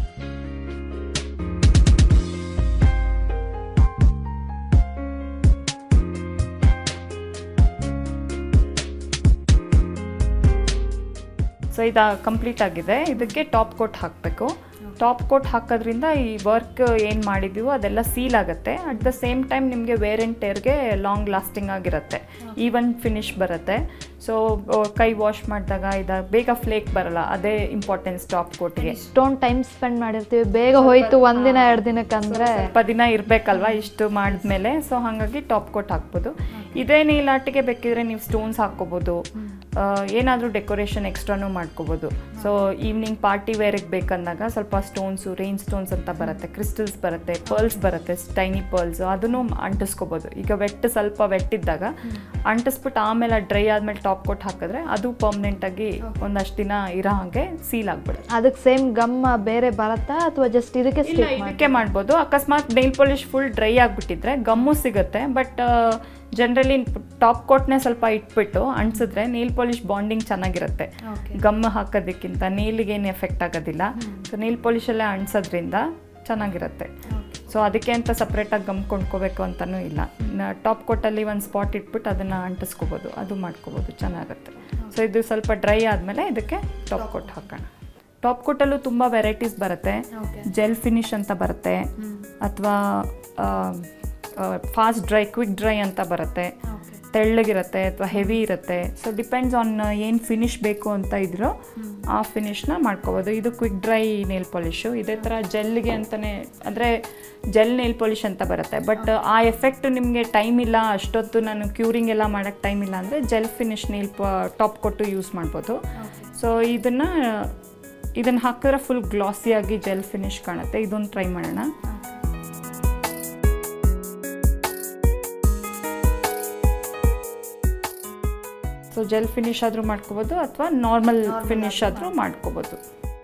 ಸೊ ಇದು ಕಂಪ್ಲೀಟ್ ಆಗಿದೆ ಇದಕ್ಕೆ ಟಾಪ್ ಕೋಟ್ ಹಾಕಬೇಕು ಟಾಪ್ ಕೋಟ್ ಹಾಕೋದ್ರಿಂದ ಈ ವರ್ಕ್ ಏನು ಮಾಡಿದ್ದೀವೋ ಅದೆಲ್ಲ ಸೀಲ್ ಆಗುತ್ತೆ ಅಟ್ ದ ಸೇಮ್ ಟೈಮ್ ನಿಮಗೆ ವೇರ್ ಆ್ಯಂಡ್ ಟೇರ್ಗೆ ಲಾಂಗ್ ಲಾಸ್ಟಿಂಗ್ ಆಗಿರುತ್ತೆ ಈವನ್ ಫಿನಿಶ್ ಬರುತ್ತೆ ಸೊ ಕೈ ವಾಶ್ ಮಾಡಿದಾಗ ಇದು ಬೇಗ ಫ್ಲೇಕ್ ಬರಲ್ಲ ಅದೇ ಇಂಪಾರ್ಟೆನ್ಸ್ ಟಾಪ್ ಕೋಟ್ಗೆ ಇಷ್ಟೊಂದು ಟೈಮ್ ಸ್ಪೆಂಡ್ ಮಾಡಿರ್ತೀವಿ ಬೇಗ ಹೋಯ್ತು ಒಂದಿನ ಎರಡು ದಿನಕ್ಕಂದ್ರೆ ಸ್ವಲ್ಪ ದಿನ ಇರಬೇಕಲ್ವಾ ಇಷ್ಟು ಮಾಡಿದ್ಮೇಲೆ ಸೊ ಹಾಗಾಗಿ ಟಾಪ್ ಕೋಟ್ ಹಾಕ್ಬೋದು ಇದೇ ನೀಲಾಟಿಗೆ ಬೇಕಿದ್ರೆ ನೀವು ಸ್ಟೋನ್ಸ್ ಹಾಕ್ಕೋಬೋದು ಏನಾದರೂ ಡೆಕೋರೇಷನ್ ಎಕ್ಸ್ಟ್ರಾನು ಮಾಡ್ಕೋಬೋದು ಸೊ ಈವ್ನಿಂಗ್ ಪಾರ್ಟಿ ವೇರಿಗೆ ಬೇಕಂದಾಗ ಸ್ವಲ್ಪ ಸ್ಟೋನ್ಸು ರೈನ್ ಸ್ಟೋನ್ಸ್ ಅಂತ ಬರುತ್ತೆ ಕ್ರಿಸ್ಟಲ್ಸ್ ಬರುತ್ತೆ ಪರ್ಲ್ಸ್ ಬರುತ್ತೆ ಟೈನಿ ಪರ್ಲ್ಸ್ ಅದನ್ನು ಅಂಟಿಸ್ಕೋಬೋದು ಈಗ ವೆಟ್ ಸ್ವಲ್ಪ ವೆಟ್ ಇದ್ದಾಗ ಅಂಟಿಸ್ಬಿಟ್ಟು ಆಮೇಲೆ ಡ್ರೈ ಆದ್ಮೇಲೆ ಟಾಪ್ ಕೊಟ್ಟು ಹಾಕಿದ್ರೆ ಅದು ಪರ್ಮನೆಂಟಾಗಿ ಒಂದಷ್ಟು ದಿನ ಇರೋ ಹಾಗೆ ಸೀಲ್ ಆಗ್ಬಿಡುತ್ತೆ ಅದಕ್ಕೆ ಸೇಮ್ ಗಮ್ ಬೇರೆ ಬರುತ್ತಾ ಅಥವಾ ಜಸ್ಟ್ ಇದಕ್ಕೆ ಇಲ್ಲ ಸ್ಟಿಕ್ ಮಾಡಿ ಇದಕ್ಕೆ ಮಾಡ್ಬೋದು ಅಕಸ್ಮಾತ್ ನೈಲ್ ಪಾಲಿಶ್ ಫುಲ್ ಡ್ರೈ ಆಗಿಬಿಟ್ಟಿದ್ರೆ ಗಮ್ಮು ಸಿಗುತ್ತೆ ಬಟ್ ಜನರಲಿ ಟಾಪ್ ಕೋಟ್ನೇ ಸ್ವಲ್ಪ ಇಟ್ಬಿಟ್ಟು ಅಂಟಿಸಿದ್ರೆ ನೇಲ್ ಪಾಲಿಶ್ ಬಾಂಡಿಂಗ್ ಚೆನ್ನಾಗಿರುತ್ತೆ ಗಮ್ ಹಾಕೋದಕ್ಕಿಂತ ನೇಲಿಗೆ ಏನು ಎಫೆಕ್ಟ್ ಆಗೋದಿಲ್ಲ ಸೊ ನೇಲ್ ಪಾಲಿಶಲ್ಲೇ ಅಂಟಿಸೋದ್ರಿಂದ ಚೆನ್ನಾಗಿರುತ್ತೆ ಸೊ ಅದಕ್ಕೆ ಅಂತ ಸಪ್ರೇಟಾಗಿ ಗಮ್ ಕೊಂಡ್ಕೋಬೇಕು ಅಂತಲೂ ಇಲ್ಲ ಟಾಪ್ ಕೋಟಲ್ಲಿ ಒಂದು ಸ್ಪಾಟ್ ಇಟ್ಬಿಟ್ಟು ಅದನ್ನು ಅಂಟಿಸ್ಕೋಬೋದು ಅದು ಮಾಡ್ಕೋಬೋದು ಚೆನ್ನಾಗುತ್ತೆ ಸೊ ಇದು ಸ್ವಲ್ಪ ಡ್ರೈ ಆದಮೇಲೆ ಇದಕ್ಕೆ ಟಾಪ್ ಕೋಟ್ ಹಾಕೋಣ ಟಾಪ್ ಕೋಟಲ್ಲೂ ತುಂಬ ವೆರೈಟೀಸ್ ಬರುತ್ತೆ ಜೆಲ್ ಫಿನಿಶ್ ಅಂತ ಬರುತ್ತೆ ಅಥವಾ ಫಾಸ್ಟ್ ಡ್ರೈ ಕ್ವಿಕ್ ಡ್ರೈ ಅಂತ ಬರುತ್ತೆ ತೆಳ್ಳಗಿರುತ್ತೆ ಅಥವಾ ಹೆವಿ ಇರುತ್ತೆ ಸೊ ಡಿಪೆಂಡ್ಸ್ ಆನ್ ಏನು ಫಿನಿಶ್ ಬೇಕು ಅಂತ ಇದ್ರೋ ಆ ಫಿನಿಶ್ನ ಮಾಡ್ಕೋಬೋದು ಇದು ಕ್ವಿಕ್ ಡ್ರೈ ನೇಲ್ ಪಾಲಿಶು ಇದೇ ಥರ ಜೆಲ್ಗೆ ಅಂತಲೇ ಅಂದರೆ ಜೆಲ್ ನೇಲ್ ಪಾಲಿಶ್ ಅಂತ ಬರುತ್ತೆ ಬಟ್ ಆ ಎಫೆಕ್ಟ್ ನಿಮಗೆ ಟೈಮ್ ಇಲ್ಲ ಅಷ್ಟೊತ್ತು ನಾನು ಕ್ಯೂರಿಂಗ್ ಎಲ್ಲ ಮಾಡೋಕ್ಕೆ ಟೈಮ್ ಇಲ್ಲ ಅಂದರೆ ಜೆಲ್ ಫಿನಿಶ್ ನೇಲ್ ಪ ಟಾಪ್ ಕೊಟ್ಟು ಯೂಸ್ ಮಾಡ್ಬೋದು ಸೊ ಇದನ್ನು ಇದನ್ನು ಹಾಕಿದ್ರೆ ಫುಲ್ ಗ್ಲಾಸಿಯಾಗಿ ಜೆಲ್ ಫಿನಿಶ್ ಕಾಣುತ್ತೆ ಇದೊಂದು ಟ್ರೈ ಮಾಡೋಣ ಸೊ ಜೆಲ್ ಫಿನಿಶ್ ಆದರೂ ಮಾಡ್ಕೋಬೋದು ಅಥವಾ ನಾರ್ಮಲ್ ಫಿನಿಶ್ ಆದರೂ ಮಾಡ್ಕೋಬೋದು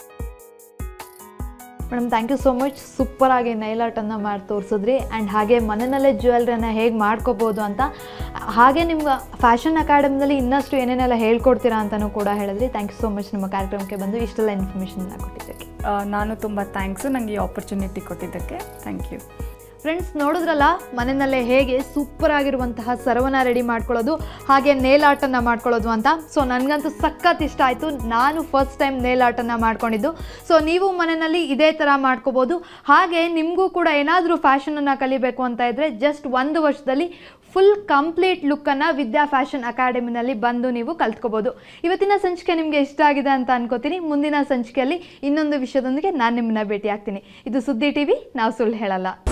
madam thank you so much super ಆಗಿ ನೈಲ್ ಆರ್ಟನ್ನು ಮಾಡಿ ತೋರಿಸಿದ್ರಿ ಆ್ಯಂಡ್ ಹಾಗೆ ಮನೆಯಲ್ಲೇ ಜ್ಯುವೆಲ್ರಿನ ಹೇಗೆ ಮಾಡ್ಕೋಬೋದು ಅಂತ ಹಾಗೆ ನಿಮ್ಗೆ ಫ್ಯಾಷನ್ ಅಕಾಡೆಮಿನಲ್ಲಿ ಇನ್ನಷ್ಟು ಏನೇನೆಲ್ಲ ಹೇಳ್ಕೊಡ್ತೀರಾ ಅಂತಲೂ ಕೂಡ ಹೇಳಿದ್ರಿ ಥ್ಯಾಂಕ್ ಯು ಸೋ ಮಚ್ ನಿಮ್ಮ ಕಾರ್ಯಕ್ರಮಕ್ಕೆ ಬಂದು ಇಷ್ಟೆಲ್ಲ ಇನ್ಫಾರ್ಮೇಷನ್ ಕೊಟ್ಟಿದ್ದಕ್ಕೆ ಆ, ನಾನು ತುಂಬ ಥ್ಯಾಂಕ್ಸು ನನಗೆ ಈ ಆಪರ್ಚುನಿಟಿ ಕೊಟ್ಟಿದ್ದಕ್ಕೆ ಥ್ಯಾಂಕ್ ಯು ಫ್ರೆಂಡ್ಸ್ ನೋಡಿದ್ರಲ್ಲ ಮನೆಯಲ್ಲೇ ಹೇಗೆ ಸೂಪರ್ ಆಗಿರುವಂತಹ ಸರವನ್ನ ರೆಡಿ ಮಾಡ್ಕೊಳ್ಳೋದು ಹಾಗೆ ನೇಲ್ ಆರ್ಟನ್ನು ಮಾಡ್ಕೊಳ್ಳೋದು ಅಂತ ಸೊ ನನಗಂತೂ ಸಖತ್ ಇಷ್ಟ ಆಯಿತು ನಾನು ಫಸ್ಟ್ ಟೈಮ್ ನೇಲ್ ಆರ್ಟನ್ನು ಮಾಡ್ಕೊಂಡಿದ್ದು ಸೊ ನೀವು ಮನೆಯಲ್ಲಿ ಇದೇ ಥರ ಮಾಡ್ಕೋಬೋದು ಹಾಗೆ ನಿಮಗೂ ಕೂಡ ಏನಾದರೂ ಫ್ಯಾಷನನ್ನು ಕಲಿಬೇಕು ಅಂತ ಇದ್ದರೆ ಜಸ್ಟ್ ಒಂದು ವರ್ಷದಲ್ಲಿ ಫುಲ್ ಕಂಪ್ಲೀಟ್ ಲುಕ್ಕನ್ನು ವಿದ್ಯಾ ಫ್ಯಾಷನ್ ಅಕಾಡೆಮಿನಲ್ಲಿ ಬಂದು ನೀವು ಕಲ್ತ್ಕೋಬೋದು ಇವತ್ತಿನ ಸಂಚಿಕೆ ನಿಮಗೆ ಇಷ್ಟ ಆಗಿದೆ ಅಂತ ಅನ್ಕೋತೀನಿ ಮುಂದಿನ ಸಂಚಿಕೆಯಲ್ಲಿ ಇನ್ನೊಂದು ವಿಷಯದೊಂದಿಗೆ ನಾನು ನಿಮ್ಮನ್ನ ಭೇಟಿ ಆಗ್ತೀನಿ ಇದು ಸುದ್ದಿ ಟಿವಿ ನಾವು ಸುಳ್ಳು ಹೇಳಲ್ಲ